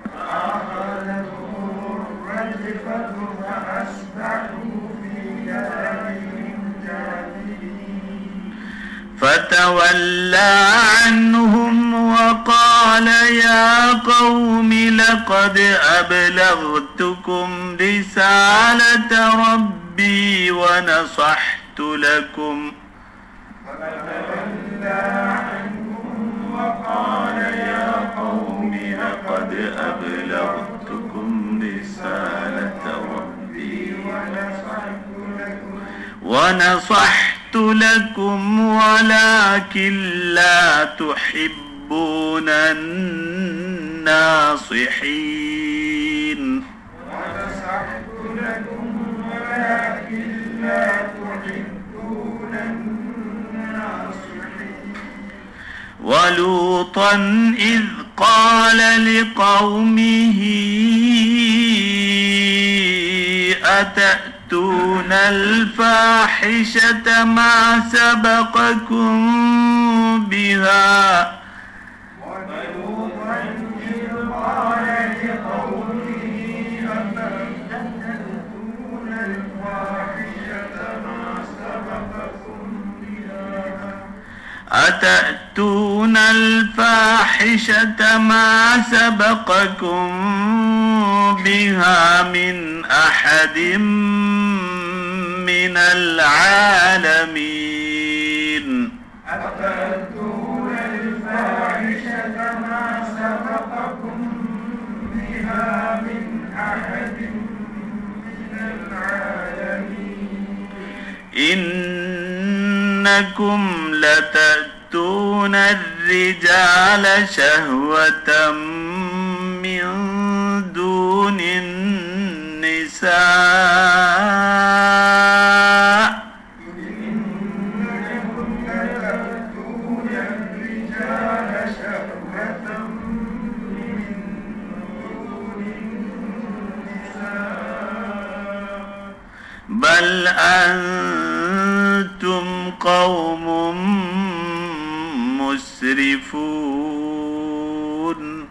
فتولى عنهم وقال يا قوم لقد أبلغتكم رسالة ربي ونصحت لكم وقال يا قوم لقد أبلغتكم رسالة ربي ونصحت لكم ولكن لا تحبون الناصحين ولوطا إذ قال لقومه أتأتون الفاحشة ما سبقكم بها أتأتون الفاحشة ما سبقكم بها من أحد من العالمين إنكم لتأتون الرجال شهوة من دون النساء بل أنتم قوم مسرفون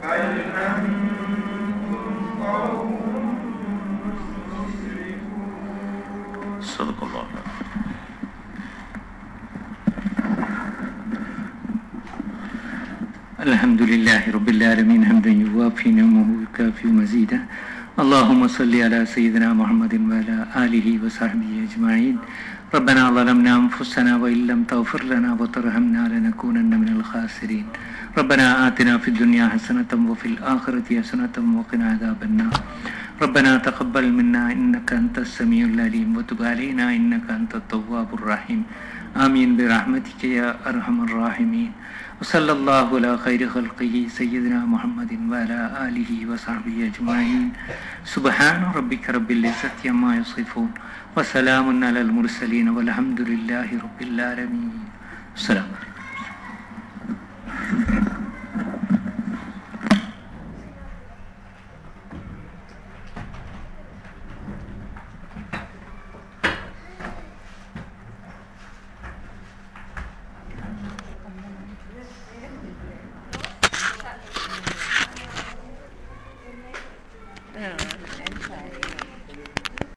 صدق الله الحمد لله رب العالمين حمدا يوافي نعمه ويكافئ مزيدا اللهم صل على سيدنا محمد وعلى آله وصحبه أجمعين ربنا ظلمنا أنفسنا وإن لم تغفر لنا وترحمنا لنكونن من الخاسرين ربنا آتنا في الدنيا حسنة وفي الآخرة حسنة وقنا عذاب النار ربنا تقبل منا إنك أنت السميع العليم وتب علينا إنك أنت التواب الرحيم آمين برحمتك يا أرحم الراحمين وصلى الله على خير خلقه سيدنا محمد وعلى آله وصحبه أجمعين سبحان ربك رب العزة عما يصفون وسلام على المرسلين والحمد لله رب العالمين السلام عليكم